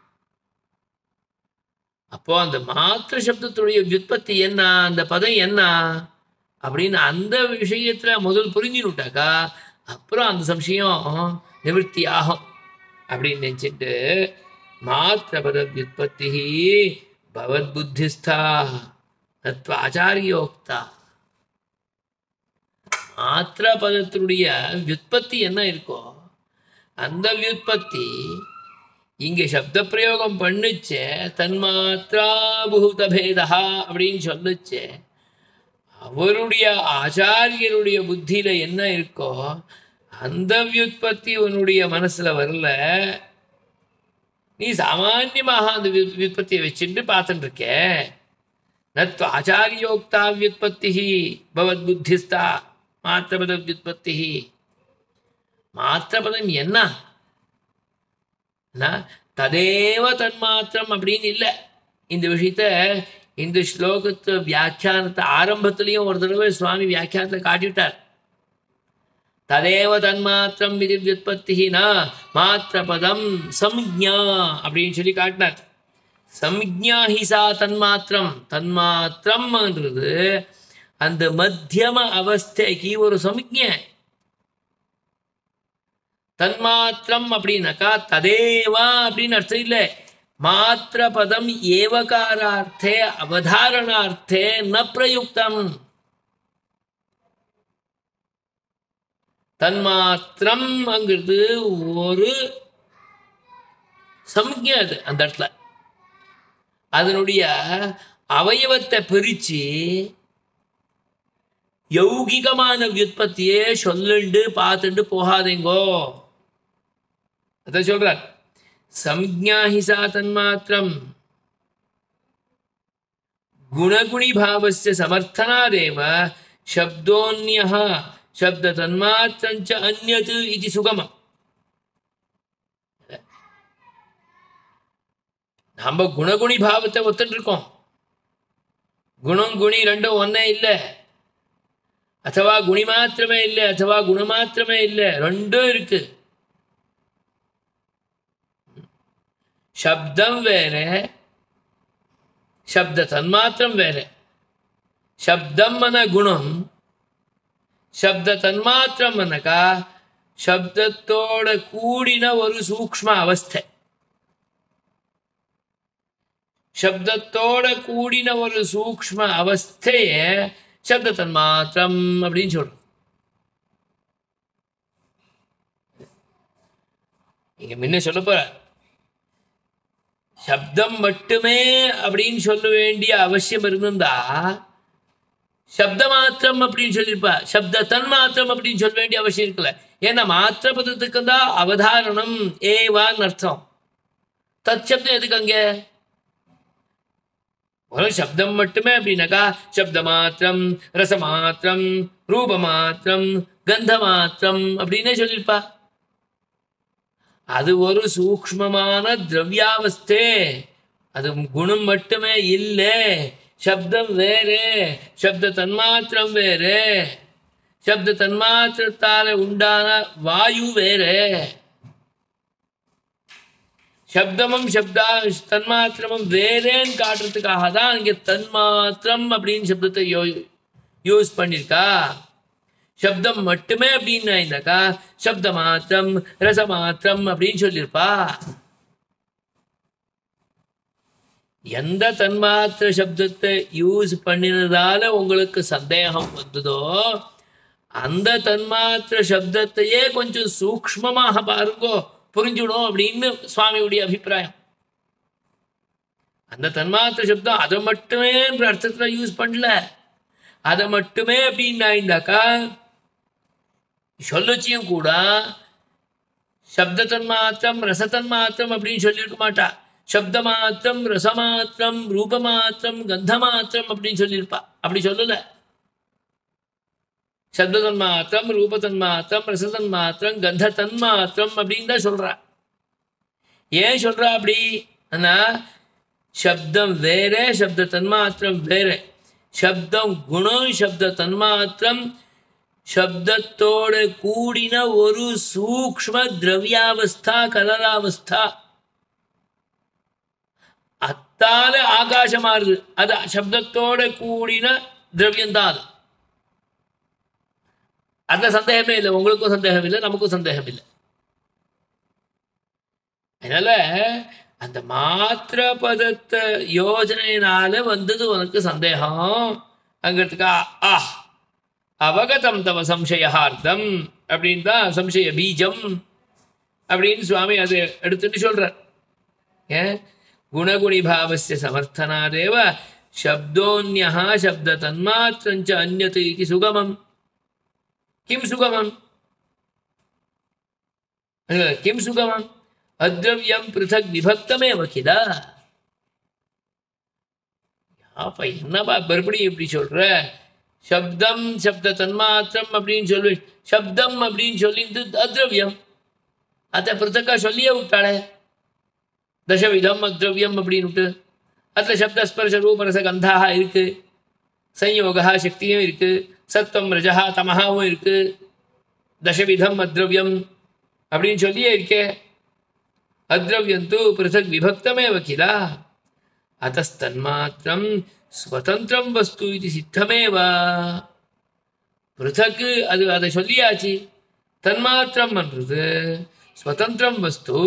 [SPEAKER 1] அப்போ அந்த மாத்திர சப்தத்துடைய வியுற்பத்தி என்ன அந்த பதம் என்ன அப்படின்னு அந்த விஷயத்துல முதல் புரிஞ்சுனுட்டாக்கா அப்புறம் அந்த சம்சயம் நிவர்த்தி ஆகும் அப்படின்னு நினைச்சிட்டு மாத்திர பத வியுற்பத்தி பவத் புத்திஸ்தா தத்துவ ஆச்சாரியோக்தா மாத்திர பதத்தினுடைய வியுற்பத்தி என்ன இருக்கோ அந்த வியுற்பத்தி இங்கே சப்த பிரயோகம் பண்ணுச்சே தன்மாத்ரா பூத பேதா அப்படின்னு சொல்லுச்சே அவருடைய ஆச்சாரியருடைய புத்தியில என்ன இருக்கோ அந்த வியுற்பத்தி உன்னுடைய மனசுல வரல நீ சாமான்யமாக அந்த வியு- வியுற்பத்தியை வச்சுட்டு பார்த்துட்டு இருக்க நத்வ ஆச்சாரியோக்தா வியுற்பத்தி பவத் புத்திஸ்தா மாத்திரபத வியுற்பத்தி மாத்திரபதம் என்ன என்ன? ததேவ தன்மாத்திரம் அப்படின்னு இல்லை இந்த விஷயத்த இந்த ஸ்லோகத்து வியாக்கியானத்தை ஆரம்பத்திலையும் ஒரு தடவை சுவாமி வியாக்கியானத்தில் காட்டிவிட்டார் ததேவ தன்மாத்திரம் இது வியுற்பத்தினா மாத்திர பதம் சம்ஞா அப்படின்னு சொல்லி காட்டினார் சம்ஞா ஹிசா தன்மாத்திரம் தன்மாத்திரம்ன்றது அந்த மத்தியம அவஸ்தைக்கு ஒரு சமிக்ஞை தன்மாத்திரம் அப்படின்னாக்கா ததேவா அப்படின்னு அர்த்தம் இல்லை மாத்திர பதம் ஏவகாரார்த்தே அவதாரணார்த்தே ந பிரயுக்தம் தன்மாத்திரம் அங்கிறது ஒரு சம்ஞை அது அந்த இடத்துல அதனுடைய அவயவத்தை பிரிச்சு யௌகிகமான வியுற்பத்தியே சொல்லுண்டு பார்த்துண்டு போகாதீங்கோ அதான் சொல்றார் சம்ஞாஹிசா தன்மாத்திரம் குணகுணி பாவஸ்ய சமர்த்தனாதேவ சப்தோன்யः சப்த தன்மாத்திரஞ்ச அந்யத் இது சுகமம் நம்ம குணகுணி பாவத்தை ஒத்துட்டு இருக்கோம் குணம் குணி ரெண்டும் ஒன்னே இல்லை ಅಥವಾ ಗುಣಿ ಮಾತ್ರಮೇ ಇಲ್ಲ ಅಥವಾ ಗುಣ ಮಾತ್ರಮೇ ಇಲ್ಲ ரெண்டும் இருக்கு சப்தம் வேற சப்த தன்மாத்திரம் வேற சப்தம் மன குணம் சப்த தன்மாத்திரம் அனக்கா சப்தத்தோட கூடின ஒரு சூக்ஷ்ம அவஸ்தை சப்தத்தோட கூடின ஒரு சூக்ஷ்ம அவஸ்தைய சப்த தன்மாத்திரம் அப்படின்னு சொல்றோம் இங்க முன்ன சொல்ல போற சப்தம் மட்டுமே அப்படின்னு சொல்ல வேண்டிய அவசியம் இருந்திருந்தா சப்த மாத்திரம் அப்படின்னு சொல்லியிருப்பா சப்த தன்மாத்திரம் அப்படின்னு சொல்ல வேண்டிய அவசியம் இருக்குல்ல ஏன்னா மாத்திர பதத்துக்கு தான் அவதாரணம் ஏவான்னு அர்த்தம் தத் சப்தம் எதுக்கு அங்கே வெறும் சப்தம் மட்டுமே அப்படின்னாக்கா சப்த மாத்திரம் ரச மாத்திரம் ரூப மாத்திரம் கந்த மாத்திரம் அப்படின்னே சொல்லியிருப்பா அது ஒரு சூக்ஷ்மமான திரவியாவஸ்தே அது குணம் மட்டுமே இல்லை சப்தம் வேறு சப்த தன்மாத்திரம் வேறு சப்த தன்மாத்திரத்தால உண்டான வாயு வேறு சப்தமும் சப்தா தன்மாத்திரமும் வேறேன்னு காட்டுறதுக்காக தான் இங்கே தன்மாத்திரம் அப்படின்னு சப்தத்தை யோ யூஸ் பண்ணியிருக்கா சப்தம் மட்டுமே அப்படின்னு இருந்தாக்கா சப்த மாத்திரம் ரச மாத்திரம் அப்படின்னு சொல்லியிருப்பா எந்த தன்மாத்திர சப்தத்தை யூஸ் பண்ணினதால உங்களுக்கு சந்தேகம் வந்ததோ அந்த தன்மாத்திர சப்தத்தையே கொஞ்சம் சூக்ஷ்மமாக பாருங்கோ புரிஞ்சுடும் அப்படின்னு சுவாமியுடைய அபிப்பிராயம் அந்த தன்மாத்திர சப்தம் அதை மட்டுமே அர்த்தத்துல யூஸ் பண்ணல அதை மட்டுமே அப்படின்னா இருந்தாக்கா சொல்லச்சியும் கூட சப்த தன்மாத்திரம் ரசதன்மாத்திரம் அப்படின்னு சொல்லியிருக்க மாட்டா சப்த மாத்திரம் ரசமாத்திரம் ரூபமாத்திரம் கந்த மாத்திரம் அப்படின்னு சொல்லியிருப்பா அப்படி சொல்லல சப்த தன்மாத்திரம் ரூப தன்மாத்திரம் ரச தன்மாத்திரம் கந்த தன்மாத்திரம் அப்படின்னு தான் சொல்றா ஏன் சொல்றா அப்படி ஆனா சப்தம் வேற சப்த தன்மாத்திரம் வேற சப்தம் குணம் சப்த தன்மாத்திரம் சப்தத்தோட கூடின ஒரு சூக்ஷ்ம திரவியாவஸ்தா கலராவஸ்தா அத்தால ஆகாசமா இருக்கு அது சப்தத்தோட கூடின திரவியம் தான் அது அதுல சந்தேகமே இல்லை உங்களுக்கும் சந்தேகம் இல்லை நமக்கும் சந்தேகம் இல்லை அதனால அந்த மாத்திர பதத்தை யோஜனையினால வந்தது உனக்கு சந்தேகம் அங்கிறதுக்கா ஆ அவகதம் தவ சம்சயார்த்தம் அப்படின்னு தான் சம்சய பீஜம் அப்படின்னு சுவாமி அது எடுத்துட்டு சொல்றார் ஏன் குணகுணி பாவசிய சமர்த்தனாதேவ சப்தோன்யா சப்த தன்மாத்திரஞ்ச அந்நத் இது சுகமம் கிம் சுகமம் கிம் சுகமம் அத்ரவியம் பிருத்தக் விபக்தமேவ கில அப்ப என்னப்பா மறுபடியும் இப்படி சொல்ற சப்தம் சப்த தன்மாத்திரம் அப்படின்னு சொல்லி சப்தம் அப்படின்னு சொல்லிட்டு அத்ரவியம் அதை பிருத்தக்கா சொல்லியே விட்டாளே தசவிதம் அத்ரவியம் அப்படின்னு விட்டு அதில் சப்தஸ்பர்ஷ ரூபரச கந்தாக இருக்கு சம்யோகா சக்தியும் இருக்கு சத்வம் ரஜா தமகாவும் இருக்கு தசவிதம் அத்ரவியம் அப்படின்னு சொல்லியே இருக்கே அத்ரவியம் தூ பிருத்தக் விபக்தமேவ கில அத்தன்மாத்திரம் ஸ்வதந்திரம் வஸ்து இது சித்தமேவ பிருத்தக்கு அது அதை சொல்லியாச்சு தன்மாத்திரம் பண்றது ஸ்வதந்திரம் வஸ்து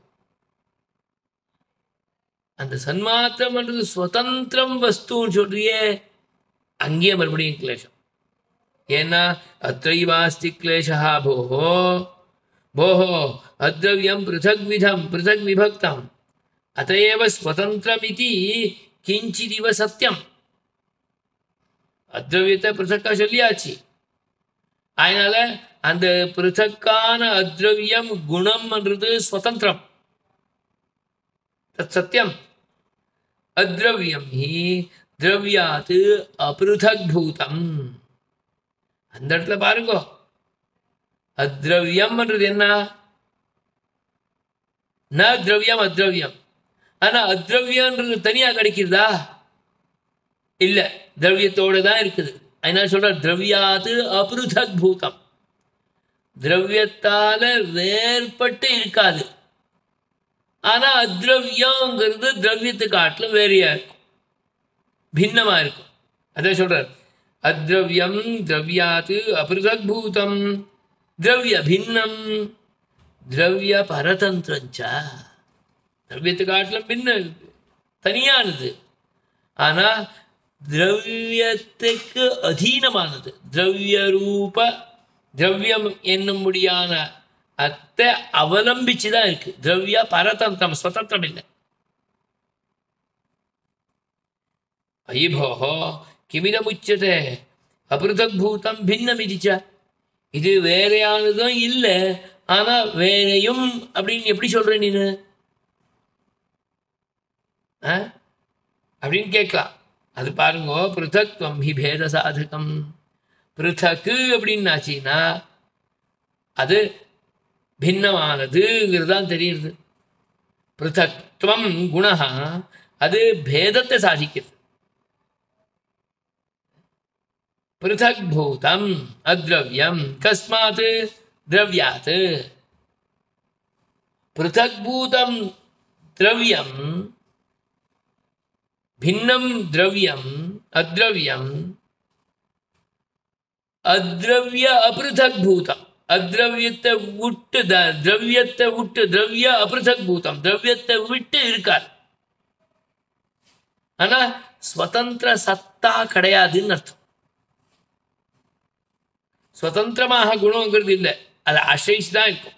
[SPEAKER 1] அந்த சன்மாத்திரம் பண்றது ஸ்வதந்திரம் வஸ்துன்னு சொல்றியே அங்கேயே மறுபடியும் கிளேஷம் ஏன்னா அத்தைவாஸ்தி கிளேஷா போஹோ போஹோ அத்ரவியம் பிருத்தக் விதம் பிருத்தக் விபக்தம் அதையேவ ஸ்வதந்திரமிதி கிஞ்சிதிவ சத்தியம் அத்ரவியத்தை பிருத்தக்கா சொல்லியாச்சு அதனால அந்த பிருத்தக்கான அத்ரவியம் குணம்ன்றது ஸ்வதந்திரம் தத் சத்தியம் அத்ரவியம் ஹி திரவியாத் அபிருதக் பூதம் அந்த இடத்துல பாருங்க அத்ரவியம்ன்றது என்ன ந திரவியம் அத்ரவியம் ஆனா அத்ரவியன்றது தனியா கிடைக்கிறதா இல்ல திரவியத்தோட தான் இருக்குது அதனால சொல்ற திரவியாது அபிருதக் பூதம் திரவியத்தால வேறுபட்டு இருக்காது ஆனா அத்ரவியங்கிறது திரவியத்தை காட்டிலும் வேறையா இருக்கும் பின்னமா இருக்கும் அதான் சொல்றார் அத்ரவியம் திரவியாத்து அபிருதக் பூதம் திரவிய பின்னம் திரவிய பரதந்திரஞ்சா திரவியத்தை காட்டிலும் பின்ன தனியானது ஆனா திரவியத்துக்கு அதீனமானது திரவிய ரூப திரவியம் என்னும்படியான அத்தை அவலம்பிச்சு தான் இருக்கு திரவிய பரதந்திரம் சுதந்திரம் இல்லை ஐபோஹோ கிமிதமுச்சதே அபிருதக் பூதம் பின்னம் இதிச்சா இது வேறையானதும் இல்லை ஆனா வேறையும் அப்படின்னு எப்படி சொல்ற நீனு ஆ? அப்படின்னு கேட்கலாம் அது பாருங்க பிருத்தக்வம் ஹி பேத சாதகம் பிருத்தக்கு அப்படின்னாச்சின்னா அது பின்னமானதுங்கிறது தான் தெரியுது பிருத்தக்துவம் குணா அது பேதத்தை சாதிக்கிறது பிருத்தக் பூதம் அத்ரவ்யம் கஸ்மாத் திரவியாத் பிருத்தக் பூதம் திரவியம் भिन्नं द्रव्यम् अद्रव्यम् அத்ரவ்ய அபிருதக் பூதம் அத்ரவியத்தை விட்டு த திரவியத்தை விட்டு திரவிய அபிருதக் பூதம் திரவியத்தை விட்டு இருக்கார் ஆனா ஸ்வதந்திர சத்தா கிடையாதுன்னு அர்த்தம் சுதந்திரமாக குணங்கிறது இல்லை அதை ஆசிரிச்சு தான் இருக்கும்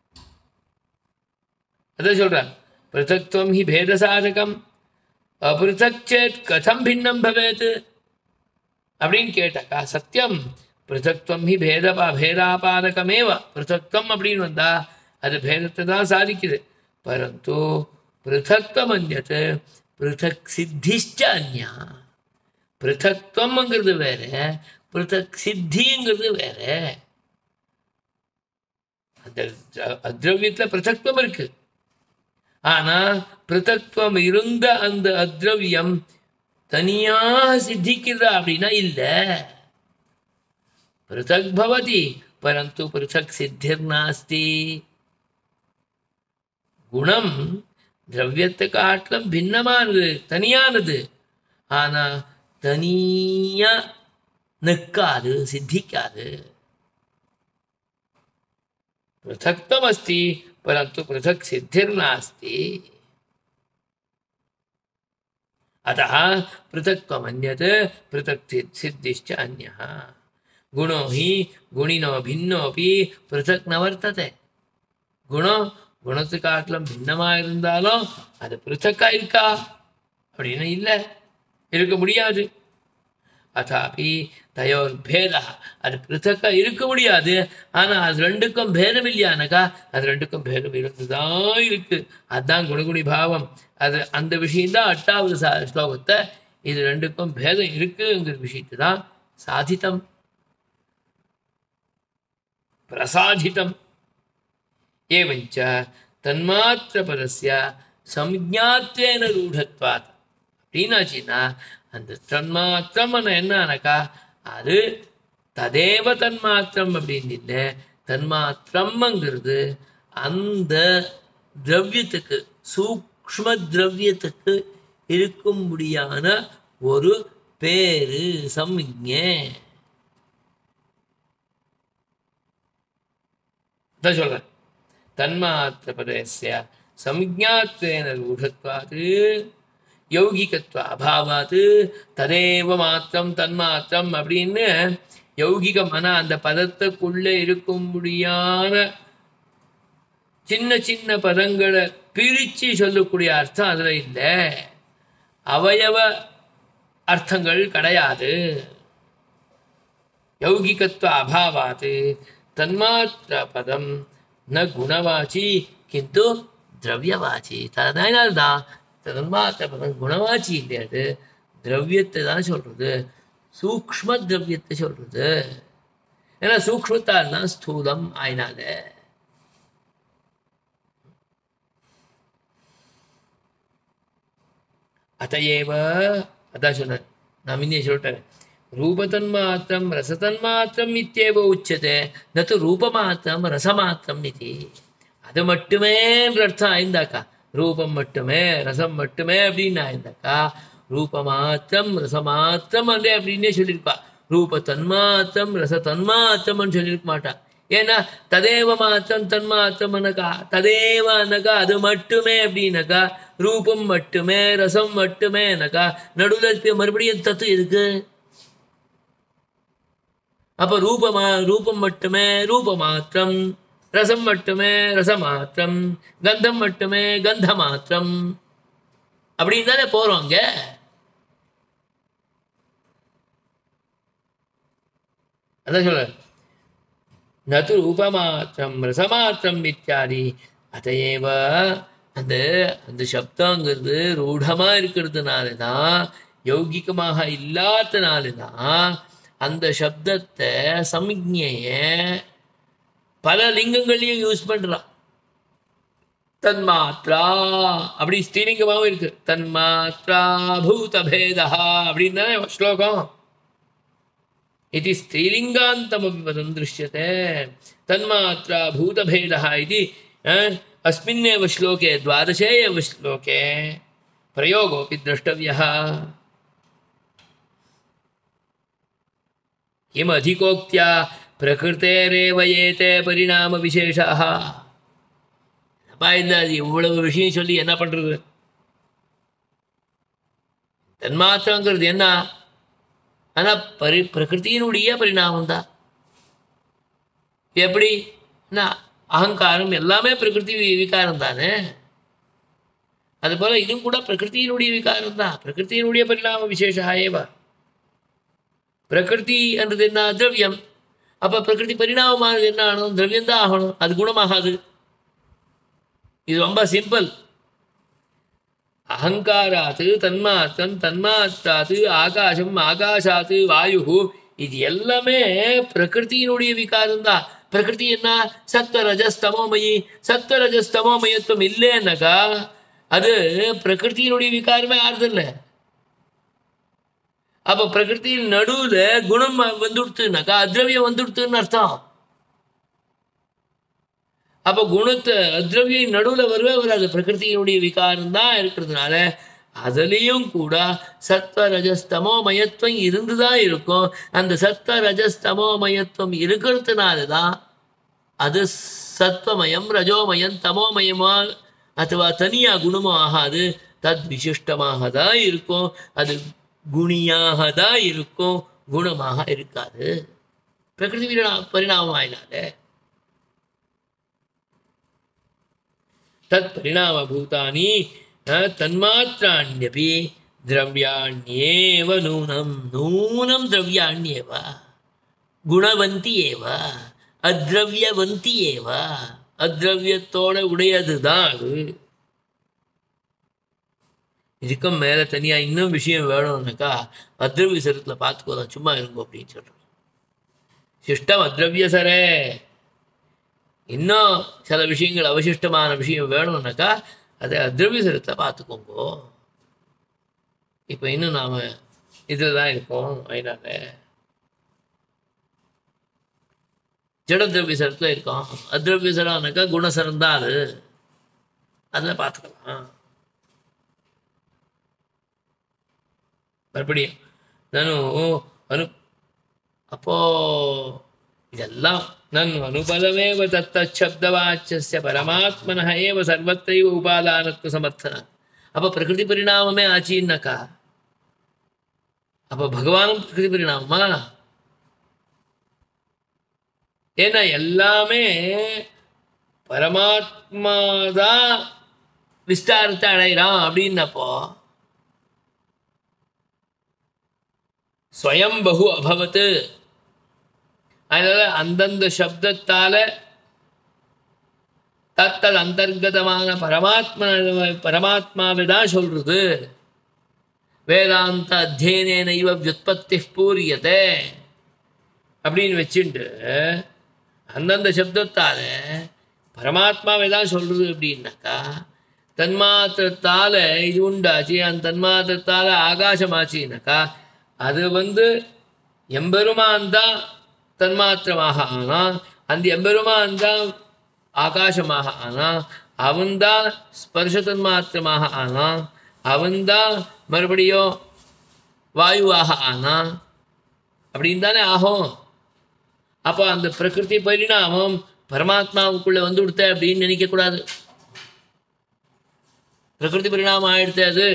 [SPEAKER 1] அதான் சொல்றார் பிருத்தக்துவம் ஹி பேத சாதகம் அபிருத்தக் சேத் கதம் பின்னம் பவேத் அப்படின்னு கேட்டாக்கா சத்தியம் பிருத்தக்துவம் ஹி பேதபா பேதாபாதகமேவ பிருத்தக்துவம் அப்படின்னு வந்தா அது பேதத்தை தான் சாதிக்குது பரந்து பிருத்தக்துவம் அந்நத் பிருத்தக் சித்திஷ்ட அந்யா பிருத்தக்துவம்ங்கிறது வேற பிருத்தக் சித்திங்கிறது வேற அந்த த- அத்ரவியத்துல பிருத்தத்துவம் இருக்கு ஆனா பிருத்தத்துவம் இருந்த அந்த அத்ரவியம் தனியாக சித்திக்கிறதா அப்படின்னா இல்ல பிருத்தக் பவதி பரந்து பிருத்தக் சித்திர் நாஸ்தி குணம் திரவியத்தை காட்டிலும் பின்னமானது தனியானது ஆனா தனியா நிற்காது சித்திக்காது पृथक्तमस्ति परन्तु पृथक् सिद्धिर्नास्ति अतः पृथक्त्वमन्यत् पृथक् सिद्- सिद्धिश्च अन्यः गुणो हि गुणिनो भिन्नोऽपि पृथक् न वर्तते குணம் குணத்து காட்டிலும் பின்னமா இருந்தாலும் அது பிருத்தக்கா இருக்கா அப்படின்னு இல்லை இருக்க முடியாது அதாபி தயோர் பேதா அது பிருத்தக்கா இருக்க முடியாது ஆனா அது ரெண்டுக்கும் பேதம் இல்லையானக்கா அது ரெண்டுக்கும் பேதம் இருந்துதான் இருக்கு அதுதான் குணகுணி பாவம் அது அந்த விஷயம்தான் எட்டாவது சா ஸ்லோகத்தை இது ரெண்டுக்கும் பேதம் இருக்குங்கிற விஷயத்தை தான் சாதித்தம் பிரசாதித்தம் एवञ्च தன்மாத்திரபதஸ்ய சம்ஞாத்வேன ரூಢத்வாத் அப்படின்னாச்சுன்னா அந்த தன்மாத்திரம் என்னன்னாக்கா அது ததேவ தன்மாத்திரம் அப்படின்னு இல்லை தன்மாத்திரம்ங்கிறது அந்த திரவியத்துக்கு சூக்ஷ்ம திரவியத்துக்கு இருக்கும்படியான ஒரு பேரு சம்ஞை அதான் சொல்றேன் தன்மாத்திரபதஸ்ய சம்ஞாத்வேன ரூಢத்வாத் யௌகிகத்வ அபாவாத் ததேவ மாத்திரம் தன்மாத்திரம் அப்படின்னு யௌகிகம் ஆனா அந்த பதத்துக்குள்ள இருக்கும்படியான சின்ன சின்ன பதங்களை பிரிச்சு சொல்லக்கூடிய அர்த்தம் அதுல இல்லை அவயவ அர்த்தங்கள் கிடையாது ಯೌಗಿಕತ್ವ ಅಭಾವಾತ್ ತನ್ಮಾತ್ರ ಪದಂ ನ ಗುಣವಾಚಿ ಕಿಂತು திரவியவாச்சி அதனால தான் தன்மாத்திர பதம் குணவாச்சி இல்லை அது திரவியத்தை தான் சொல்றது சூக்ஷ்ம திரவியத்தை சொல்றது ஏன்னா சூக்ஷ்மத்தால் தான் ஸ்தூலம் ஆயினால அதையேவ அதான் சொன்னேன் நான் முன்னே சொல்லிட்டேன் ரூபதன்மாத்திரம் ரசதன்மாத்திரம் இத்தியேவ உச்சதே நத்து ரூபமாத்திரம் ரசமாத்திரம் இது அது மட்டுமே அர்த்தம் ஆயிருந்தாக்கா ரூபம் மட்டுமே ரசம் மட்டுமே அப்படின்னு ஆயிருந்தாக்கா ரூபமாத்திரம் ரசமாத்திரம் அல்லே அப்படின்னே சொல்லியிருப்பா ரூப தன்மாத்திரம் ரச தன்மாத்திரம்னு சொல்லியிருக்க மாட்டா ஏன்னா ததேவ மாத்திரம் தன்மாத்திரம்னாக்கா ததேவனாக்கா அது மட்டுமே அப்படின்னாக்கா ரூபம் மட்டுமே ரசம் மட்டுமேனாக்கா நடுவில் இருக்க மறுபடியும் தத்து இருக்கு அப்ப ரூபமா ரூபம் மட்டுமே ரூப மாத்திரம் ரசம் மட்டுமே ரச மாத்திரம் கந்தம் மட்டுமே கந்த மாத்திரம் அப்படின்னு தானே போறோம் அங்க அதான் சொல்ற நது ரூபமாத்திரம் ரசமாத்திரம் இத்தியாதி அதையேவ அந்த அந்த சப்தங்கிறது ரூಢமா இருக்கிறதுனால தான் யௌகிகமாக இல்லாதனால தான் அந்த சப்தத்தை சமிக்ஞைய பல லிங்கங்களையும் யூஸ் பண்றான் தன்மாத்ரா அப்படி ஸ்ரீலிங்கமாகவும் இருக்கு தன்மாத்ரா பூத பேதா அப்படின்னு தானே ஸ்லோகம் इति स्त्रीलिङ्गान्तमपि पदं दृश्यते तन्मात्रा भूतभेदः इति अ, अस्मिन्नेव श्लोके द्वादशे एव श्लोके प्रयोगोऽपि द्रष्टव्यः किमधिकोक्त्या प्रकृतेरेव एते परिणामविशेषाः அப்பா இந்த அது இவ்வளவு விஷயம் சொல்லி என்ன பண்றது தன்மாத்திரங்கிறது என்ன ஆனா பரி பிரகிருத்தியினுடைய பரிணாமம் தான் எப்படி என்ன அகங்காரம் எல்லாமே பிரகிருதி வி- விகாரம் தானே அதுபோல இதுவும் கூட பிரகிருத்தியினுடைய விகாரம் தான் பிரகிருத்தியினுடைய பரிணாம விசேஷா ஏவ பிரகிருதி என்றது என்ன திரவியம் அப்ப பிரகிருதி பரிணாமமானது என்ன ஆகணும் திரவியம் தான் ஆகணும் அது குணமாகாது இது ரொம்ப சிம்பிள் அகங்காராத் தன்மாத்திரம் தன்மாத்திராத் ஆகாசம் ஆகாஷாத் வாயு இது எல்லாமே பிரகிருதியினுடைய விகாரம் தான் பிரகிருதி என்ன சத்வ ரஜஸ்தமோமயி சத்வ ரஜஸ்தமோமயத்துவம் இல்லைன்னாக்கா அது பிரகிருதியினுடைய விகாரமே ஆறுதில்ல அப்போ பிரகிருதியின் நடுவுல குணம் வந்துடுத்துனாக்கா அத்ரவியம் வந்துடுத்துன்னு அர்த்தம் அப்போ குணத்தை அத்ரவியம் நடுவில் வரவே வராது பிரகிருதியினுடைய விகாரம் தான் இருக்கிறதுனால அதுலேயும் கூட சத்வ ரஜஸ்தமோ மயத்துவம் இருந்து தான் இருக்கும் அந்த சத்வ ரஜஸ்தமோ மயத்துவம் இருக்கிறதுனால தான் அது சத்வமயம் ரஜோமயம் தமோமயமா அதுவா தனியாக குணமும் ஆகாது தத் விசிஷ்டமாக தான் இருக்கும் அது குணியாக தான் இருக்கும் குணமாக இருக்காது பிரகிருதி பரிணா- பரிணாமம் ஆயினாலே தத் பரிணாமபூதானி அஹ், தன்மாத்திராண்யபி திரவியாண்யேவ நூனம் நூனம் திரவியாண்யேவ குணவந்தி ஏவ அத்ரவியவந்தி ஏவ அத்ரவியத்தோட உடையதுதான் அது இதுக்கும் மேலே தனியாக இன்னும் விஷயம் வேணும்னாக்கா அத்ரவிய சரத்தில் பார்த்துக்கோதான் சும்மா இருங்கோ அப்படின்னு சொல்கிறோம் சிஷ்டம் அத்ரவிய சரே இன்னும் சில விஷயங்கள் அவசிஷ்டமான விஷயம் வேணும்னாக்கா அதை அத்ரவிய சரத்தில் பார்த்துக்கோங்கோ இப்போ இன்னும் நாம் இதில் தான் இருக்கோம் அதனால ஜடத்ரவிய சரத்தில் இருக்கோம் அத்ரவிய சரம்னாக்கா குணசரம் தான் அது அதில் பார்த்துக்கலாம் மறுபடியும் நானும் அனு அப்போ இதெல்லாம் நன்னு அனுபலமேவ தத்தப்தவாச்சிய பரமாத்மன ஏவ சர்வத்தைவ உபாதானத்துவ சமர்த்தன அப்போ பிரகிருதி பரிணாமமே ஆச்சின்னாக்கா அப்போ பகவானும் பிரகிருதி பரிணாமமா ஏன்னா எல்லாமே பரமாத்மா தான் விஸ்தாரத்தை அடைகிறான் அப்படின்னப்போ ஸ்வயம் பகு அபவத்து அதனால அந்தந்த சப்தத்தால தத்தல் அந்தர்கதமான பரமாத்மா பரமாத்மாவை தான் சொல்றது வேதாந்த அத்தியனேன இவ வியுத்பத்தி பூரியதே அப்படின்னு வச்சுட்டு அந்தந்த சப்தத்தால பரமாத்மாவை தான் சொல்றது அப்படின்னாக்கா தன்மாத்திரத்தால இது உண்டாச்சு அந்த தன்மாத்திரத்தால ஆகாசமாச்சுனாக்கா அது வந்து எம்பெருமான் தான் தன்மாத்திரமாக ஆனான் அந்த எம்பெருமான் தான் ஆகாசமாக ஆனான் அவன்தான் ஸ்பர்ஷ தன்மாத்திரமாக ஆனான் அவன்தான் மறுபடியும் வாயுவாக ஆனான் அப்படின்னு தானே ஆகும் அப்போ அந்த பிரகிருதி பரிணாமம் பரமாத்மாவுக்குள்ளே வந்து விடுத்த அப்படின்னு நினைக்கக்கூடாது பிரகிருதி பரிணாமம் ஆயிடுத்து அது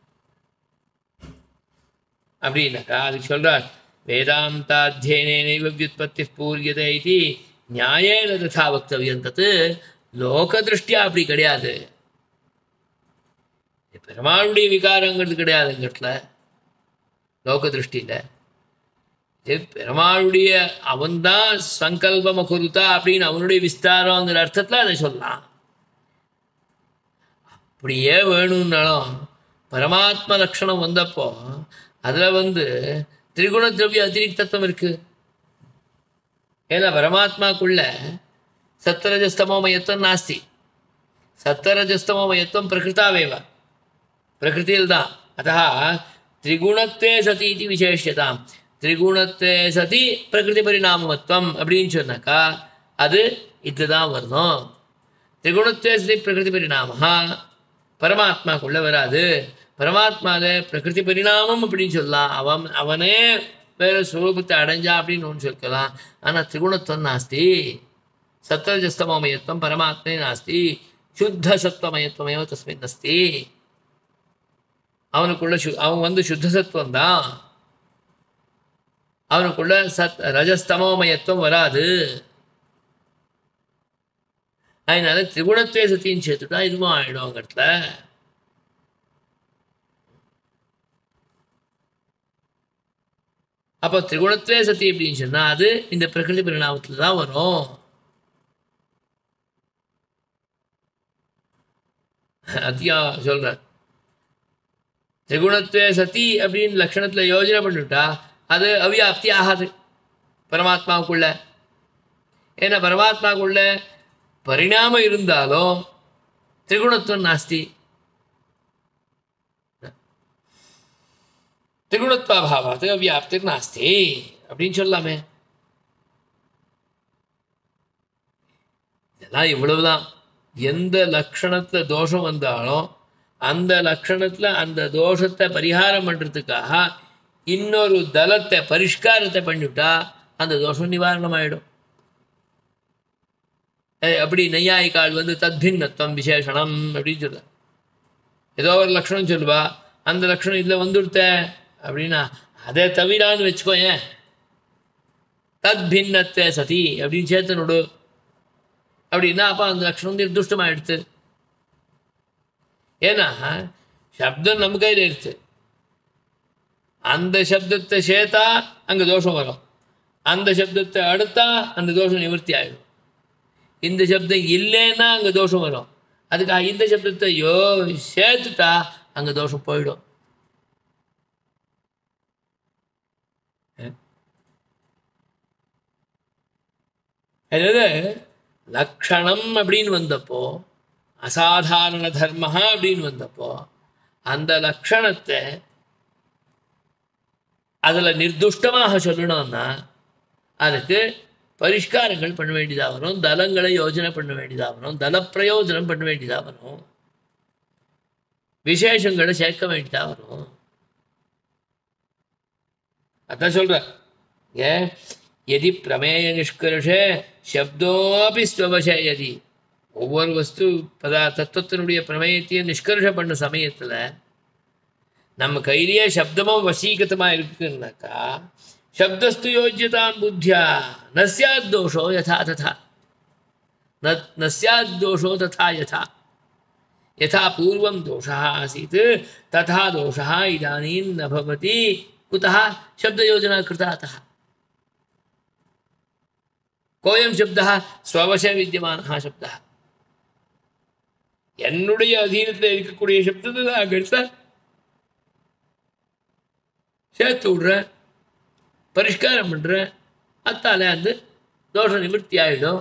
[SPEAKER 1] அப்படின்னாக்கா அதுக்கு சொல்றார் வேதாந்தாத்தியனேனைவ வியுத்பத்தி பூரியதை இது நியாயேன ததா வக்தவியம் தத்து லோகதிருஷ்டியா அப்படி கிடையாது இது பெருமாளுடைய விகாரங்கிறது கிடையாது இந்த இடத்துல லோக திருஷ்டியில் இது பெருமாளுடைய அவன்தான் சங்கல்பம குருத்தா அப்படின்னு அவனுடைய விஸ்தாரங்கிற அர்த்தத்தில் அதை சொல்லலாம் அப்படியே வேணும்னாலும் பரமாத்ம லட்சணம் வந்தப்போ அதில் வந்து திரிகுண திரவிய அதிரிக்தத்துவம் இருக்கு ஏன்னா பரமாத்மாக்குள்ள சத்வரஜஸ்தமோமயத்துவம் நாஸ்தி சத்வரஜஸ்தமோமயத்துவம் பிரகிருதாவேவ பிரகிருதியில் தான் அத்தா திரிகுணத்தே சதி இது விசேஷதாம் திரிகுணத்தே சதி பிரகிருதி பரிணாமத்துவம் அப்படின்னு சொன்னாக்கா அது இதுதான் வரணும் திரிகுணத்தே சதி பிரகிருதி பரிணாமஹா பரமாத்மாக்குள்ள வராது பரமாத்மால பிரகிருதி பரிணாமம் அப்படின்னு சொல்லலாம் அவன் அவனே வேற சுரூபத்தை அடைஞ்சா அப்படின்னு ஒன்று சொல்லலாம் ஆனால் திரிகுணத்துவம் நாஸ்தி சத்வஜஸ்தமயத்துவம் பரமாத்மே நாஸ்தி சுத்த சத்வமயத்துவமேவ தஸ்மின் அஸ்தி அவனுக்குள்ள சு அவன் வந்து சுத்த சத்துவம் தான் அவனுக்குள்ள சத் ரஜஸ்தமோமயத்துவம் வராது அதனால திரிகுணத்துவே சத்தியும் சேர்த்துட்டா இதுவும் ஆயிடும் அவங்க இடத்துல அப்போ திரிகுணத்துவே சத்தி அப்படின்னு சொன்னா அது இந்த பிரகிருதி பரிணாமத்தில் தான் வரும் அத்தியா சொல்ற திரிகுணத்துவே சதி அப்படின்னு லட்சணத்துல யோஜனை பண்ணிவிட்டா அது அவியாப்தி ஆகாது பரமாத்மாவுக்குள்ள ஏன்னா பரமாத்மாவுக்குள்ள பரிணாமம் இருந்தாலும் திரிகுணத்துவம் நாஸ்தி திரிகுணத்வாபாவாத் அவ்யாப்திர் நாஸ்தி அப்படின்னு சொல்லலாமே இதெல்லாம் இவ்வளவுதான் எந்த லக்ஷணத்துல தோஷம் வந்தாலும் அந்த லக்ஷணத்துல அந்த தோஷத்தை பரிகாரம் பண்றதுக்காக இன்னொரு தலத்தை பரிஷ்காரத்தை பண்ணிவிட்டா அந்த தோஷம் நிவாரணம் ஆயிடும் ஏய், அப்படி நெய்யாயிக்கால் வந்து தத்பின்னத்துவம் விசேஷணம் அப்படின்னு சொல்ற ஏதோ ஒரு லக்ஷணம் சொல்லுவா அந்த லக்ஷணம் இதில் வந்துடுத்த அப்படின்னா அதை தவிரான்னு வச்சுக்கோ ஏன் தத் பின்னத்தை சதி அப்படின்னு சேர்த்து நோடு அப்படின்னா அப்போ அந்த லக்ஷணம் நிர்துஷ்டமாயிடுத்து ஏன்னா சப்தம் நம்ம கையில் இருக்கு அந்த சப்தத்தை சேர்த்தா அங்கே தோஷம் வரும் அந்த சப்தத்தை அடுத்தா அந்த தோஷம் நிவர்த்தி ஆயிடும் இந்த சப்தம் இல்லைன்னா அங்கே தோஷம் வரும் அதுக்காக இந்த சப்தத்தை யோ சேர்த்துட்டா அங்கே தோஷம் போயிடும் அதாவது லக்ஷணம் அப்படின்னு வந்தப்போ அசாதாரண தர்ம அப்படின்னு வந்தப்போ அந்த லக்ஷணத்தை அதில் நிர்துஷ்டமாக சொல்லணும்னா அதுக்கு பரிஷ்காரங்கள் பண்ண வேண்டியதாக வரும் தலங்களை யோஜனை பண்ண வேண்டியதாக வரும் தல பிரயோஜனம் பண்ண வேண்டியதாக வரும் விசேஷங்களை சேர்க்க வேண்டியதாக வரும் அதான் சொல்ற ஏ எதி பிரமேய நிஷ்கர்ஷே சப்தோபி ஸ்வவச எதி ஒவ்வொரு வஸ்து பதா தத்துவத்தினுடைய பிரமேயத்தையும் நிஷ்கர்ஷ பண்ண சமயத்தில் நம்ம கையிலேயே சப்தமும் வசீகதமாக இருக்குன்னாக்கா शब्दस्तु योज्यतां बुद्ध्या न स्यात् दोषो यथा तथा न न स्यात् दोषो तथा यथा यथा पूर्वं दोषः आसीत् तथा दोषः इदानीं न भवति कुतः शब्दयोजना कृता अतः कोऽयं शब्दः स्ववशे विद्यमानः शब्दः என்னுடைய அதீனத்தில் இருக்கக்கூடிய சப்தத்தை நான் எடுத்த சேர்த்து விடுறேன் பரிஷ்காரம் பண்ணுறேன் அத்தால அந்த தோஷம் நிவர்த்தி ஆகிடும்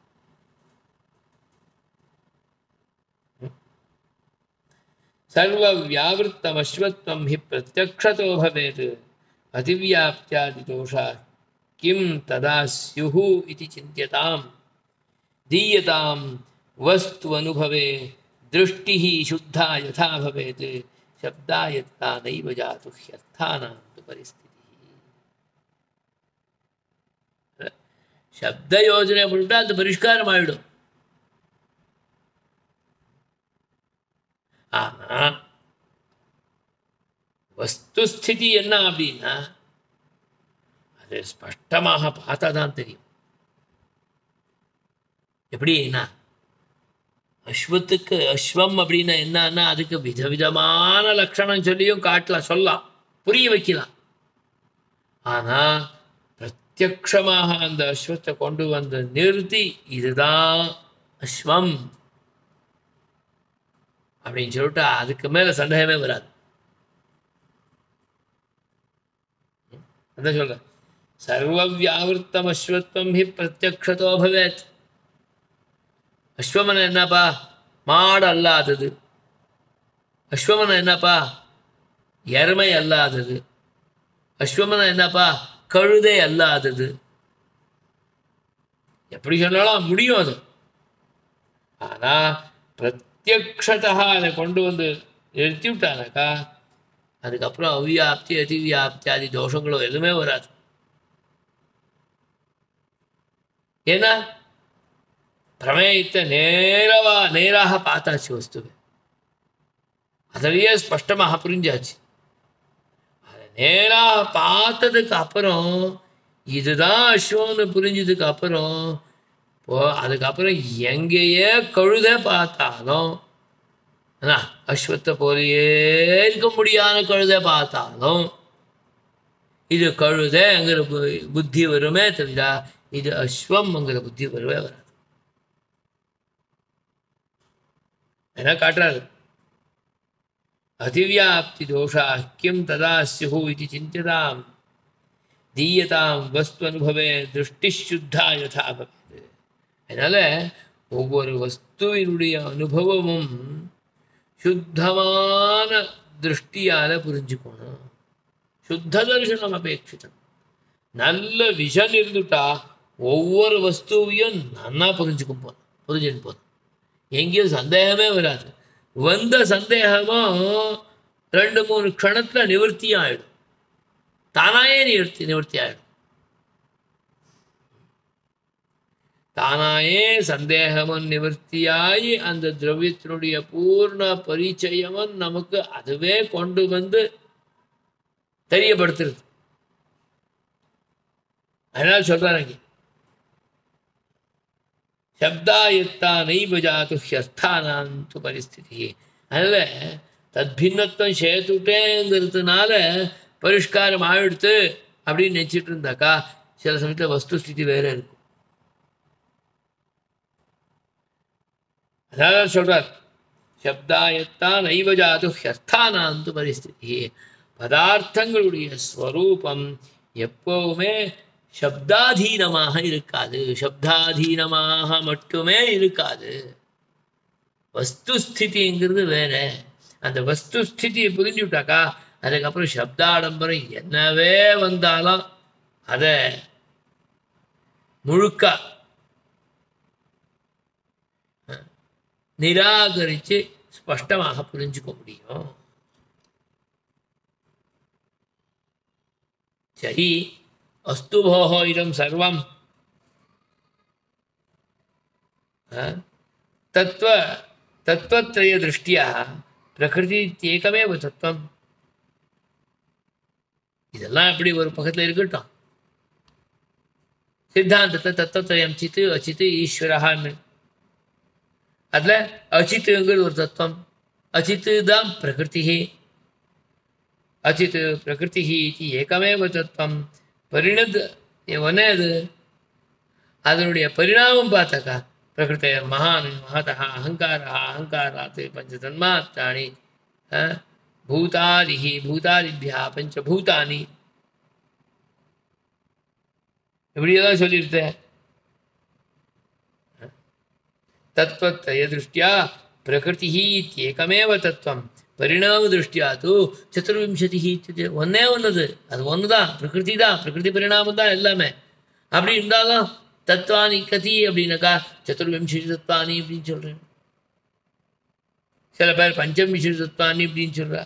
[SPEAKER 1] சர்வவியாவிருத்தமஸ்வத்வம் ஹி பிரத்யக்ஷதோ பவேத் அதிவியாப்தியாதிதோஷா கிம் ததா ஸ்யுः इति चिन्त्यताम् दीयताम् वस्तु अनुभवे दृष्टिः शुद्धा यथा भवेत् शब्दायत्ता नैव जातु ह्यर्थानां तु परिस्थितिः ಶಬ್ದ ಯೋಜನೆ பண்ணிட்டா அது பரிஷ்காரம் ஆயிடும் ஆனா வஸ்துஸ்திதி என்ன அப்படின்னா அது ஸ்பஷ்டமாக பார்த்தா தான் தெரியும் எப்படின்னா அஸ்வத்துக்கு அஸ்வம் அப்படின்னா என்னன்னா அதுக்கு விதவிதமான லட்சணம் சொல்லியும் காட்டலாம் சொல்லலாம் புரிய வைக்கலாம் ஆனா பிரத்யக்ஷமாக அந்த அஸ்வத்தை கொண்டு வந்து நிறுத்தி இதுதான் அஸ்வம் அப்படின்னு சொல்லிட்டு அதுக்கு மேல சந்தேகமே வராது அதான் சொல்ற சர்வ வியாவிருத்தம் அஸ்வத்வம் ஹி பிரத்யக்ஷதோ பவேத் அஸ்வமன என்னப்பா மாடு அல்லாதது அஸ்வமன என்னப்பா எருமை அல்லாதது அஸ்வமன என்னப்பா கழுதை அல்லாதது எப்படி சொன்னாலும் முடியும் அது ஆனா பிரத்யக்ஷதா அதை கொண்டு வந்து நிறுத்தி விட்டானாக்கா அதுக்கப்புறம் அவ்வியாப்தி அதிவியாப்தி ஆதி தோஷங்களோ எதுவுமே வராது ஏன்னா பிரமேயத்தை நேரவா நேராக பார்த்தாச்சு வஸ்துவை அதிலேயே ஸ்பஷ்டமாக புரிஞ்சாச்சு அதை நேராக பார்த்ததுக்கு அப்புறம் இதுதான் அஸ்வம்னு புரிஞ்சதுக்கு அப்புறம் இப்போ அதுக்கப்புறம் எங்கேயே கழுத பார்த்தாலும் என்ன அஸ்வத்தை போலயே இருக்க முடியாத கழுத பார்த்தாலும் இது கழுதைங்கிற பு- புத்தி வருமே தவிர இது அஸ்வம்ங்கிற புத்தி வரவே வராது என்ன காட்டுறாரு அதிவியாப்தி தோஷா கிம் ததா ஸ்யுः इति चिन्त्यताम् தீயதாம் வஸ்து அனுபவே திருஷ்டி சுத்தா யதா பவேத் அதனால ஒவ்வொரு வஸ்துவினுடைய அனுபவமும் சுத்தமான திருஷ்டியால புரிஞ்சுக்கணும் சுத்த தரிசனம் அபேட்சிதம் நல்ல விஷன் இருந்துட்டா ஒவ்வொரு வஸ்துவையும் நன்னா புரிஞ்சுக்கும் போதும் புரிஞ்சுன்னு போதும் எங்கேயும் சந்தேகமே வராது வந்த சந்தேகமும் ரெண்டு மூணு க்ஷணத்தில் நிவர்த்தி ஆயிடும் தானாயே நிவர்த்தி நிவர்த்தி ஆயிடும் தானாயே சந்தேகமும் நிவர்த்தியாகி அந்த திரவியத்தினுடைய பூர்ண பரிச்சயமும் நமக்கு அதுவே கொண்டு வந்து தெரியப்படுத்துறது அதனால சொல்றாரு இங்கே சப்தாயத்தா நைவ ஜாத்து ஹியஸ்தானாந்து பரிஸ்திதி அதனால தத்பின்னத்துவம் சேர்த்துட்டேங்கிறதுனால பரிஷ்காரம் ஆயிடுத்து அப்படின்னு நினச்சிட்டு இருந்தாக்கா சில சமயத்தில் வஸ்து ஸ்திதி வேற இருக்கும் அதான் சொல்றார் சப்தாயத்தா நைவ ஜாத்து ஹியஸ்தானாந்து பரிஸ்திதி பதார்த்தங்களுடைய ஸ்வரூபம் எப்பவுமே சப்தாதீனமாக இருக்காது சப்தாதீனமாக மட்டுமே இருக்காது வஸ்துஸ்திதிங்கிறது வேற அந்த வஸ்துஸ்திதியை புரிஞ்சுட்டாக்கா அதுக்கப்புறம் சப்தாடம்பரம் என்னவே வந்தாலும் அதை முழுக்க நிராகரித்து ஸ்பஷ்டமாக புரிஞ்சுக்க முடியும் சரி அஸ்து போஹோ இதம் சர்வம் தத்துவ தத்துவத்ரய திருஷ்டியா பிரகிருதி ஏகமேவ தத்துவம் இதெல்லாம் எப்படி ஒரு பக்கத்தில் இருக்கட்டும் சித்தாந்தத்தை தத்துவத்திரயம் சித்து அச்சித்து ஈஸ்வரஹான்னு அதில் அச்சித்துங்கிறது ஒரு தத்துவம் அச்சித்து தான் பிரகிருதி அச்சித் பிரகிருதி இது ஏகமேவ தத்துவம் பரிணத் ஒன்னே அது அதனுடைய பரிணாமம் பார்த்தாக்கா பிரகிருத்த மகான் மகதா அகங்காரா அகங்காராத் பஞ்சதன்மாத்தானி பூதாதிஹி பூதாதிபியா பஞ்சபூதானி இப்படியெல்லாம் சொல்லியிருத்தேன் தத்துவத்ரய திருஷ்டியா பிரகிருதி இத்தியேகமேவ தத்துவம் பரிணாம திருஷ்டியா தூ சதுர்விம்சதி இத்தியுக்தே. ஒண்ணே ஒன்றுது அது ஒன்று தான் பிரகிருதி தான் பிரகிருதி பரிணாமம் தான் எல்லாமே அப்படி இருந்தாலும் தத்வானி கதி அப்படின்னாக்கா சதுர்விம்சதி தத்வானி அப்படின்னு சொல்கிறேன் சில பேர் பஞ்சவிம்சதி தத்வானி அப்படின்னு சொல்றா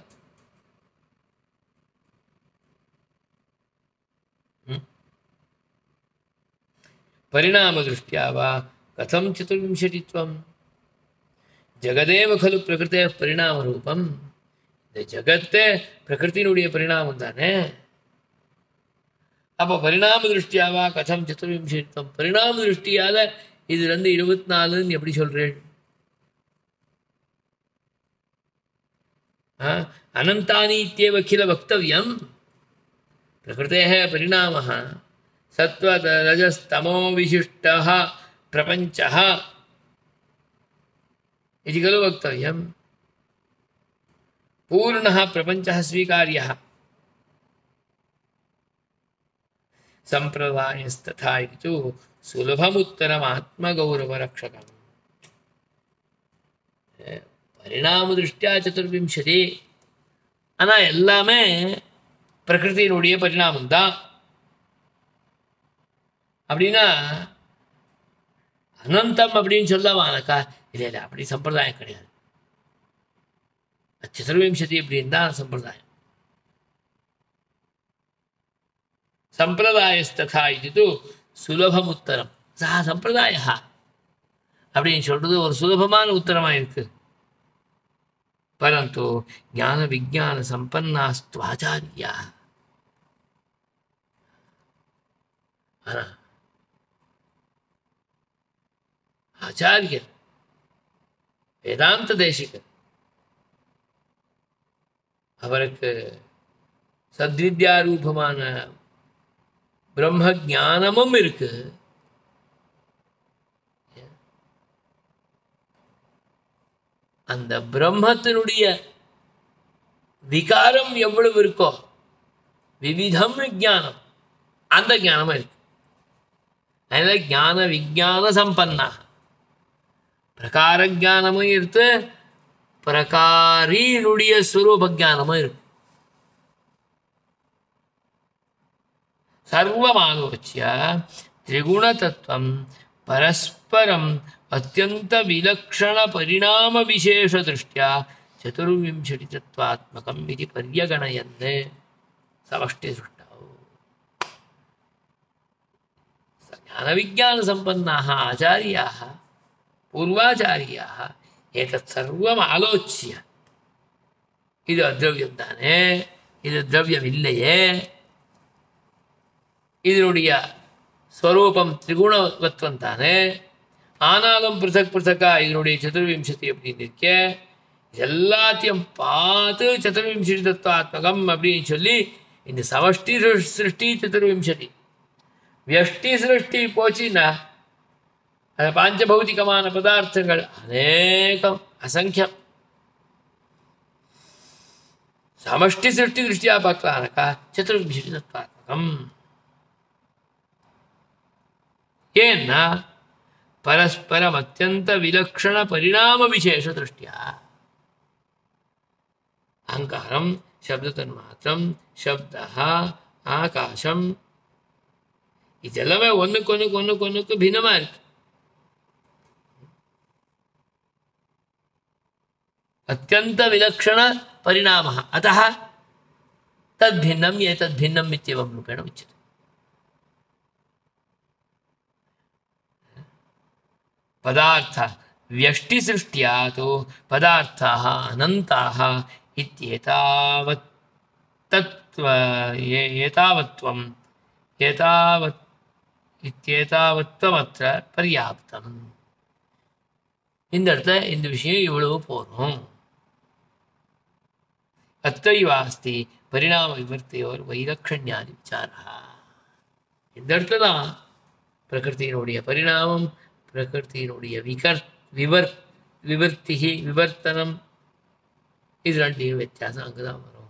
[SPEAKER 1] ம். परिणामदृष्ट्या वा कथं चतुर्विंशतित्वं ஜெகதேவ खलु பிரகிருத்தே பரிணாமரூபம் இந்த ஜெகத்தே பிரகிருத்தினுடைய பரிணாமம் தானே அப்போ பரிணாம திருஷ்டியாவா கதம் சதுர்விம்சத்தித்வம் பரிணாம திருஷ்டியால இது வந்து இருபத்தி நாலுன்னு எப்படி சொல்றேன் ஆ, அனந்தானி இत्येव किल वक्तव्यं प्रकृतेः परिणामः सत्त्वरजस्तमो विशिष्टः प्रपञ्चः इति खलु वक्तव्यं पूर्णः प्रपञ्चः स्वीकार्यः सम्प्रदायस्तथा इति तु सुलभमुत्तरमात्मगौरवरक्षकम् பரிணாம சதுர்விம்சதி ஆனால் எல்லாமே பிரகிருதியினுடைய பரிணாமம் தான் அப்படின்னா அனந்தம் அப்படின்னு சொல்லவானக்கா இல்லை இல்லை அப்படி சம்பிரதாயம் கிடையாது சதுர்விம்சதி அப்படின்னு தான் சம்பிரதாயம் சம்பிரதாயஸ்ததா இது தூ சுலபம் உத்தரம் சா சம்பிரதாய அப்படின்னு சொல்றது ஒரு சுலபமான உத்தரமா இருக்கு परन्तु ज्ञानविज्ञानसम्पन्नास्तु आचार्याः ஆனா, ஆச்சாரியர் வேதாந்த தேசிகர் அவருக்கு சத்வித்யாரூபமான பிரம்ம ஞானமும் இருக்கு அந்த பிரம்மத்தினுடைய விகாரம் எவ்வளவு இருக்கோ விவிதம் விஜானம் அந்த ஞானமும் இருக்கு அதனால ஞான விஜான சம்பன்னா பிரகார ஜானமும் இருக்கு பிரகாரியினுடைய ஸ்வரூப ஜானமும் இருக்கு सर्वमालोच्य त्रिगुणतत्त्वं परस्परम् अत्यन्तविलक्षणपरिणामविशेषदृष्ट्या चतुर्विंशतितत्त्वात्मकम् इति पर्यगणयन् समष्टिसृष्टौ ज्ञानविज्ञानसम्पन्नाः आचार्याः पूर्वाचार्याः एतत् सर्वम् आलोच्य இது அத்ரவியம் தானே இது திரவியம் இல்லையே இதனுடைய ஸ்வரூபம் திரிகுணவத்வம் தானே ஆனாலும் பிருத்தக் பிருத்தக்கா இதனுடைய சதுர்விம்சதி அப்படின்னு இருக்க எல்லாத்தையும் பார்த்து சதுர்விம்சதி தத்துவாத்மகம் அப்படின்னு சொல்லி இந்த சமஷ்டி சிருஷ்- சிருஷ்டி சதுர்விம்சதி வியஷ்டி சிருஷ்டி போச்சுன்னா அந்த பாஞ்சபௌதிகமான பதார்த்தங்கள் அநேகம் அசங்கியம் சமஷ்டி சிருஷ்டி திருஷ்டியா பார்க்கலாம்னாக்கா சதுர்விம்சதி தத்துவாத்மகம் ஏன்னா பரஸ்பரம் அத்தியந்த விலக்ஷண பரிணாம விசேஷ திருஷ்டியா அகங்காரம் சப்தத்தன்மாத்திரம் சப்தா ஆகாசம் இதெல்லாமே ஒண்ணுக்கு ஒண்ணுக்கு ஒண்ணுக்கு ஒண்ணுக்கு பின்னமா இருக்கு அத்தியந்த விலக்ஷண பரிணாம அத்தः தத்பின்னம் ஏதத்பின்னம் இत्येवं रूपेण उच्यते पदार्थ व्यष्टिसृष्ट्या तु पदार्थाः अनन्ताः इत्येतावत् तत्त्व ए- एतावत्त्वम् एतावत् இத்தியேதாவத்வமற்ற பர்யாப்தம் இந்த இடத்துல இந்த விஷயம் இவ்வளவு போதும் அத்தைவ அஸ்தி பரிணாம விவர்த்தையோர் வைலக்ஷண்யாதி விசாரா இந்த இடத்துல தான் பிரகிருத்தியினுடைய பரிணாமம் பிரகிருத்தியினுடைய விகர் விவர் விவர்த்தி விவர்த்தனம் இது ரெண்டையும் வித்தியாசம் அங்கே தான் வரும்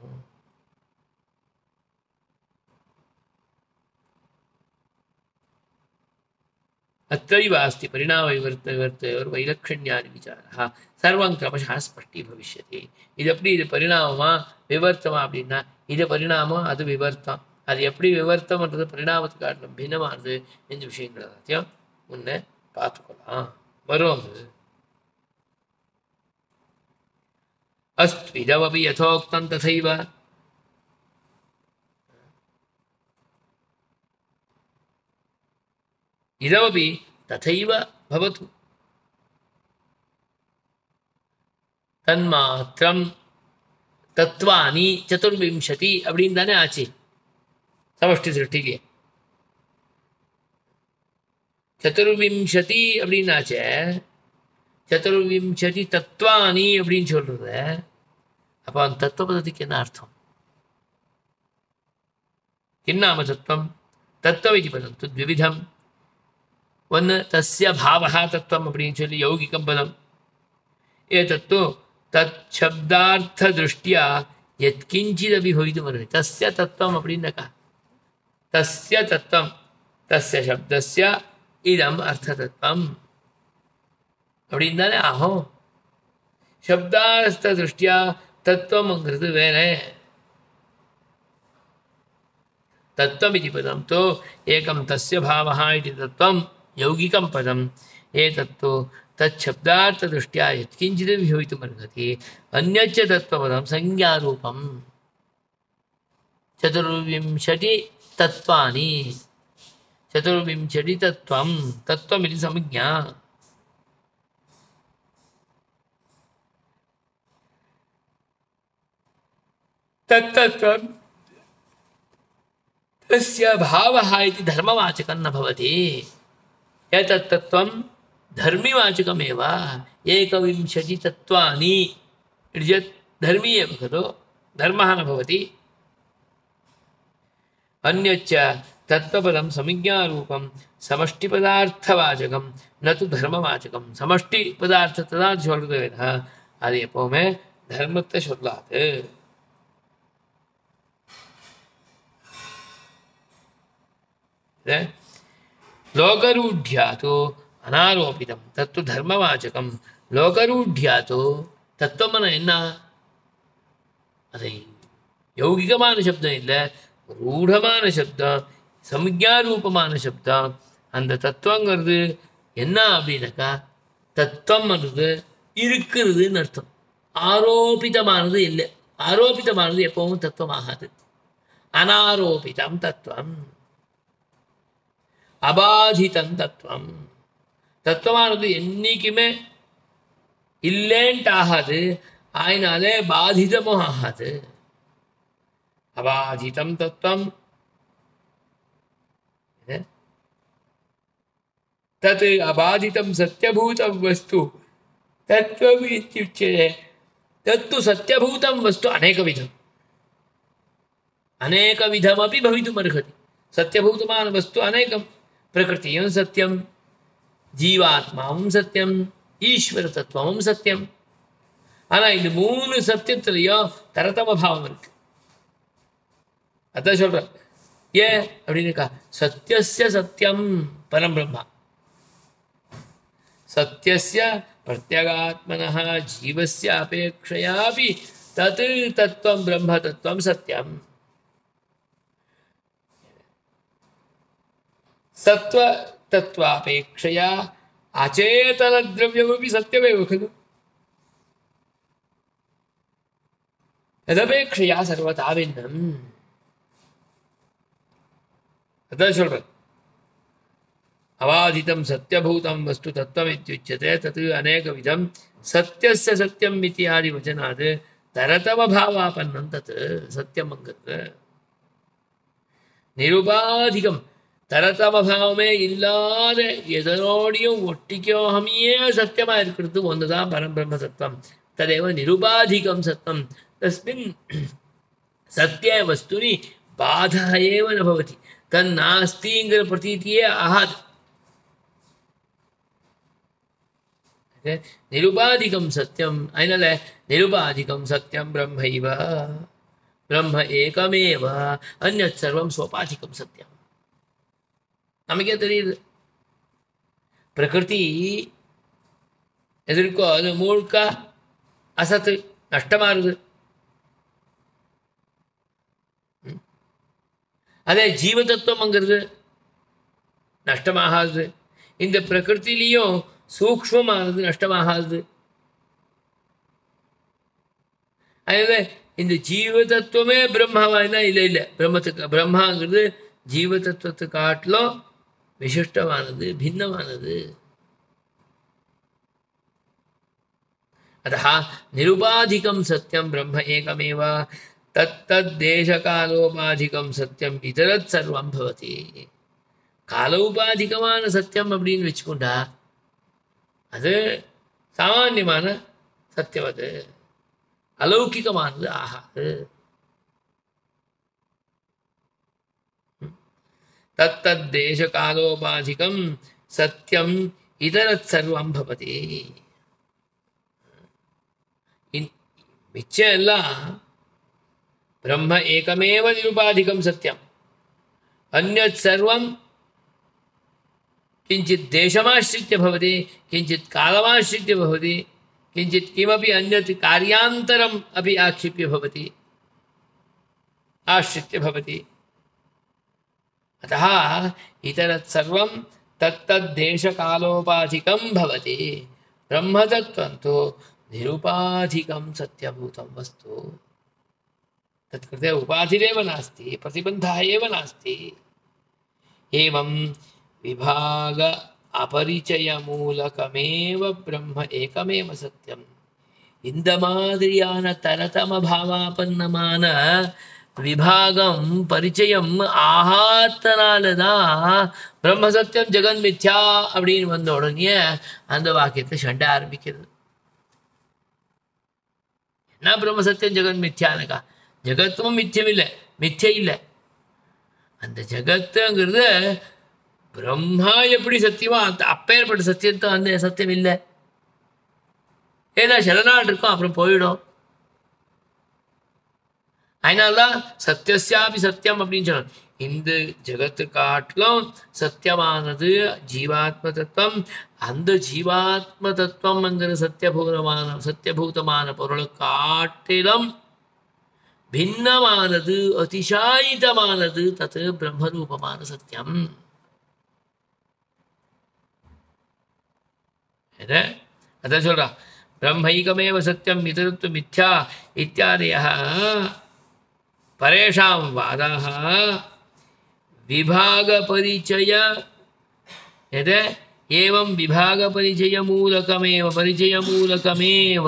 [SPEAKER 1] अत्रैव अस्ति परिणामविवर्तविवर्तयोर् वैलक्षण्यादि विचारः सर्वं क्रमशः स्पष्टी भविष्यति இது எப்படி இது பரிணாமமா விவர்த்தமா அப்படின்னா இது பரிணாமம் அது விவர்த்தம் அது எப்படி விவர்த்தம்ன்றது பரிணாமத்துக்கு காட்டிலும் பின்னமானது இந்த விஷயங்கள் எல்லாத்தையும் முன்ன பார்த்துக்கலாம் வரும் அது அஸ்து இதமபி யதோக்தம் ததைவ இதமபி ததைவ பவத்து தன்மாத்திரம் தத்வானி சதுர்விம்சதி அப்படின்னு தானே ஆச்சு சமஷ்டி சிருஷ்டிக்கு சதுர்விம்சதி அப்படின்னு ஆச்சே சதுர்விம்சதி தத்வானி அப்படின்னு சொல்றது அப்போ அந்த தத்துவ பதத்துக்கு என்ன அர்த்தம் கின்னாம தத்துவம் தத்துவம் இது பதம் து த்விவிதம் ஒன்று தஸ்ய பாவா தத்துவம் அப்படின்னு சொல்லி யௌகிகம் பதம் ஏதத்து தத் சப்தார்த்த திருஷ்டியா எத்கிஞ்சிதபி ஹொய்துமருது தஸ்ய தத்துவம் அப்படின்னாக்கா தஸ்ய தத்துவம் தஸ்ய சப்தஸ்ய இதம் அர்த்த தத்துவம் அப்படின்னு தானே ஆகும் சப்தார்த்த திருஷ்டியா தத்துவம்ங்கிறது வேற तत्त्वम् इति पदं तु एकं तस्य भावः इति तत्त्वं यौगिकं पदम् एतत्तु तच्छब्दार्थदृष्ट्या यत्किञ्चिदपि भवितुमर्हति अन्यच्च तत्त्वपदं संज्ञारूपं चतुर्विंशति तत्त्वानि चतुर्विंशति तत्त्वं तत्त्वमिति संज्ञा तत्तत्त्वं तस्य भावः इति धर्मवाचकं न भवति एतत् तत्त्वं धर्मिवाचकमेव एकविंशतितत्त्वानि इति चेत् धर्मी एव खलु धर्मः न भवति अन्यच्च तत्त्वपदं संज्ञारूपं समष्टिपदार्थवाचकं न तु धर्मवाचकं समष्டிபதார்த்தத்தை தான் சொல்றது வேணா அது எப்போவுமே தர்மத்தை சொல்லாது லோகரூಢ್ಯಾತು அனாரோபிதம் தத்து தர்மவாச்சகம் லோகரூಢ்யாத்து தத்துவம்னா என்ன அதை யௌகிகமான சப்தம் இல்லை ரூಢமான சப்தம் சம்ஞாரூபமான சப்தம் அந்த தத்துவங்கிறது என்ன அப்படின்னாக்கா தத்துவம்ன்றது இருக்கிறதுன்னு அர்த்தம் ஆரோபிதமானது இல்லை ஆரோபிதமானது எப்பவும் தத்துவம் ஆகாது அனாரோபிதம் தத்துவம் அபாதிதம் தத்துவம் தத்துவமானது என்னைக்குமே இல்லேன்ட்டு ஆகாது ஆயினாலே பாதிதமும் ஆகாது அபாதிதம் தத்துவம் என்ன? तत् अबाधितं सत्यभूतं वस्तु तत्त्वम् इत्युच्यते तत्तु सत्यभूतं वस्तु अनेकविधम् अनेकविधमपि भवितुमर्हति सत्यभूतमान वस्तु अनेकं प्रकृतिं सत्यं ஜீவாத்மாவும் சத்தியம் ஈஸ்வர தத்துவமும் சத்தியம் ஆனால் இந்த மூணு சத்தியத்திலையும் தரதம பாவம் இருக்கு அதான் சொல்கிறேன் ஏன் அப்படின்னுக்கா சத்தியஸ்ய சத்தியம் பரம் பிரம்மா सत्यस्य प्रत्यगात्मनः जीवस्य अपेक्षयापि तत् तत्त्वं ब्रह्मतत्त्वं सत्यम् सत्त्वतत्त्वापेक्षया अचेतनद्रव्यमपि सत्यमेव खलु तदपेक्षया सर्वथा भिन्नम् अतः சொல்றேன் अबाधितं सत्यभूतं वस्तु तत्त्वमित्युच्यते तत् अनेकविधं सत्यस्य सत्यम् इत्यादि वचनात् तरतमभावापन्नं तत् सत्यम् अङ्गत् நிருபாதிகம் தரதமபாவமே இல்லாத எதனோடையும் ஒட்டிக்கோகமையே சத்தியமா இருக்கிறது ஒன்றுதான் பரம்பிரம்ம சத்தம் ததேவ நிருபாதிகம் சத்தம் தஸ்மின் சத்திய வஸ்துனி பாதா ஏவ ந பவதி தன் நாஸ்திங்கிற பிரதீத்தியே ஆகாது நிருபாதிகம் சத்தியம் அதனால நிருபாதிகம் சத்தியம் பிரம்மைவ பிரம்ம ஏகமேவ அந்நத் சர்வம் சோபாதிகம் சத்தியம் நமக்கே தெரியுது பிரகிருதி எதிர்க்கோ அது முழுக்க அசத்து நஷ்டமாகுது ம். அதே ஜீவ தத்துவம்ங்கிறது நஷ்டமாகாது இந்த பிரகிருத்திலையும் சூக்ஷ்மமானது நஷ்டமாகாது அதனால இந்த ஜீவ தத்துவமே பிரம்மாவாயினா இல்லை இல்லை பிரம்மத்துக்கு பிரம்மாங்கிறது ஜீவ தத்துவத்தை காட்டிலும் விசிஷ்டமானது பின்னமானது अतः निरुपाधिकं सत्यं ब्रह्म एकमेव तत्तद्देशकालोपाधिकं सत्यम् इतरत् सर्वं भवति காலோபாதிகமான சத்தியம் அப்படின்னு வச்சுக்கொண்டா அது சாமான்யமான சத்தியம் அது அலௌகிகமானது ஆகாது தத்தத் தேச காலோபாதிகம் சத்தியம் இதரத் சர்வம் பவதி இன்- மிச்சம் எல்லாம் பிரம்ம ஏகமேவ நிருபாதிகம் சத்தியம் அந்நத் சர்வம் किञ्चित् देशमाश्रित्य भवति किञ्चित् कालमाश्रित्य भवति किञ्चित् किमपि अन्यत् कार्यान्तरम् अपि आक्षिप्य भवति आश्रित्य भवति अतः इतरत् सर्वं तत्तद्देशकालोपाधिकं भवति ब्रह्मतत्त्वं तु निरुपाधिकं सत्यभूतं वस्तु तत्कृते उपाधिरेव नास्ति प्रतिबन्धः एव नास्ति एवं विभाग अपरिचयमूलकमेव ब्रह्म एकमेव சத்தியம் இந்த மாதிரியான தரதம பாவாபன்னமான விபாகம் பரிச்சயம் ஆகாத்தனால தான் பிரம்ம சத்தியம் ஜெகன் மித்யா அப்படின்னு வந்த உடனே அந்த வாக்கியத்தை சண்டை ஆரம்பிக்கிறது என்ன பிரம்ம சத்தியம் ஜெகன் மித்யானக்கா ஜெகத்தும் மித்தியம் இல்லை மித்தியை இல்லை அந்த ஜெகத்துங்கிறது பிரம்மா எப்படி சத்தியமோ அந்த அப்பேற்பட்ட சத்தியத்தை வந்து சத்தியம் இல்லை ஏதா சில நாள் இருக்கும் அப்புறம் போயிடும் அதனால்தான் சத்தியஸ்யாபி சத்தியம் அப்படின்னு சொல்லணும் இந்த ஜெகத்து காட்டிலும் சத்தியமானது ஜீவாத்ம தத்துவம் அந்த ஜீவாத்ம தத்துவம்ங்கிற சத்தியபூதமான சத்தியபூதமான பொருளை காட்டிலும் பின்னமானது அதிசாயிதமானது தத்து பிரம்மரூபமான சத்தியம் என்ன அதான் சொல்றா பிரம்மைகமேவ சத்தியம் இதருத்து மித்யா இத்தியாதய பரேஷாம் வாதாக விபாகபரிச்சய எத ஏவம் விபாகபரிச்சயமூலகமேவ பரிச்சயமூலகமேவ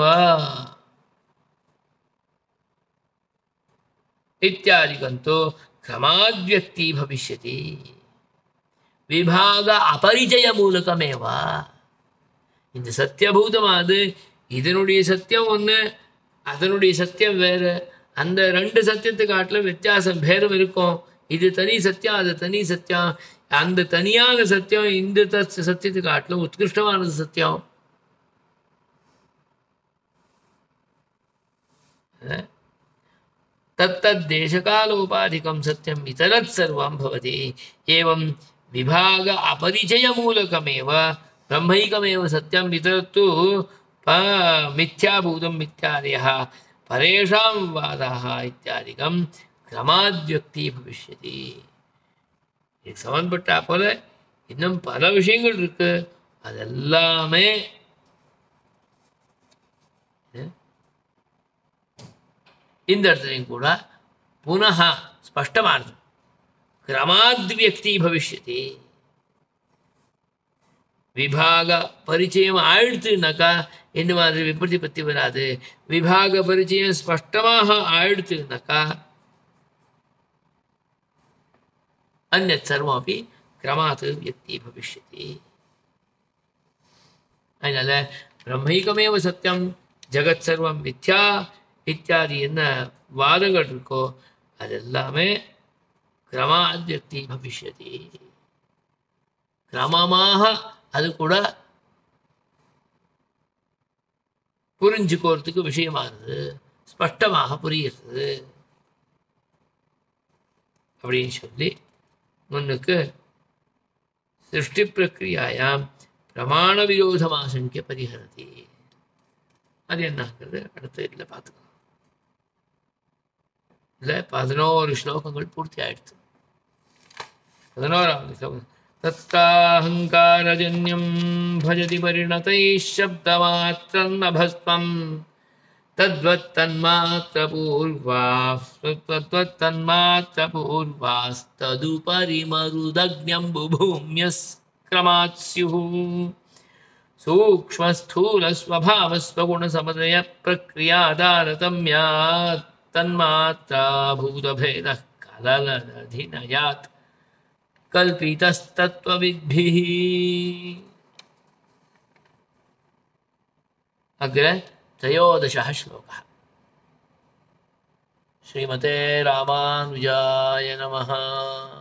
[SPEAKER 1] इत्यादिकं तु क्रमाद्व्यक्ती भविष्यति விபாக அபரிச்சயமூலகமேவ இந்த சத்தியபூதமானது இதனுடைய சத்தியம் ஒன்று அதனுடைய சத்தியம் வேறு அந்த ரெண்டு சத்தியத்தை காட்டிலும் வித்தியாசம் பேரும் இருக்கும் இது தனி சத்தியம் அது தனி சத்தியம் அந்த தனியான சத்தியம் இந்த த- சத்தியத்தை காட்டிலும் உத்கிருஷ்டமானது சத்தியம் तत्तद्देशकालोपाधिकं सत्यम् इतरत् सर्वं भवति एवं विभाग अपरिचयमूलकमेव ब्रह्मैकमेव सत्यम् इतरत्तु प- मिथ्याभूतं मिथ्यादयः परेषां वादाः इत्यादिकं क्रमाद्व्यक्ति भविष्यति இதுக்கு சம்மந்தப்பட்ட போல இன்னும் பல விஷயங்கள் இருக்கு அதெல்லாமே இந்த இடத்துலையும் கூட புனः ஸ்பஷ்டமானது கிரமாத்வியக்தி பவிஷ்யதி விபாக பரிச்சயம் ஆயிடுத்துனாக்கா இந்த மாதிரி விபத்தி பத்தி வராது விபாக பரிச்சயம் ஸ்பஷ்டமாக ஆயிடுத்துனாக்கா अन्यत् सर्वमपि क्रमात् व्यक्ति भविष्यति அதனால பிரம்மைக்கமேவ சத்தியம் ஜெகத் சர்வம் மித்யா இத்தியாதி என்ன வாதங்கள் இருக்கோ அது எல்லாமே கிரமாத்யக்தி பவிஷ்யதி கிரமமாக அது கூட புரிஞ்சுக்கோறதுக்கு விஷயமானது ஸ்பஷ்டமாக புரியுது அப்படின்னு சொல்லி முன்னுக்கு சிருஷ்டி பிரக்கிரியாயாம் பிரமாண விரோதமாசங்கிய பரிஹரதி அது என்னங்கிறது அடுத்த இதில் பார்த்துக்கலாம் இதில் பதினோரு ஸ்லோகங்கள் பூர்த்தி ஆயிடுச்சு பதினோராவது ஸ்லோகம் தத்தாஹங்காரஜன்யம் பஜதி பரிணதை சப்தமாத்திரம் நபஸ்வம் तद्वत्तन्मात्रपूर्वास्तदुपरि मरुदग्न्यं बुभूम्यस्क्रमात् स्युः सूक्ष्मस्थूलस्वभावस्वगुणसमदयप्रक्रियादारतम्यात् तन्मात्रा भूतभेदः कललदधिनयात् कल्पितस्तत्त्वविद्भिः अग्रे त्रयोदशः श्लोकः श्रीमते रामानुजाय नमः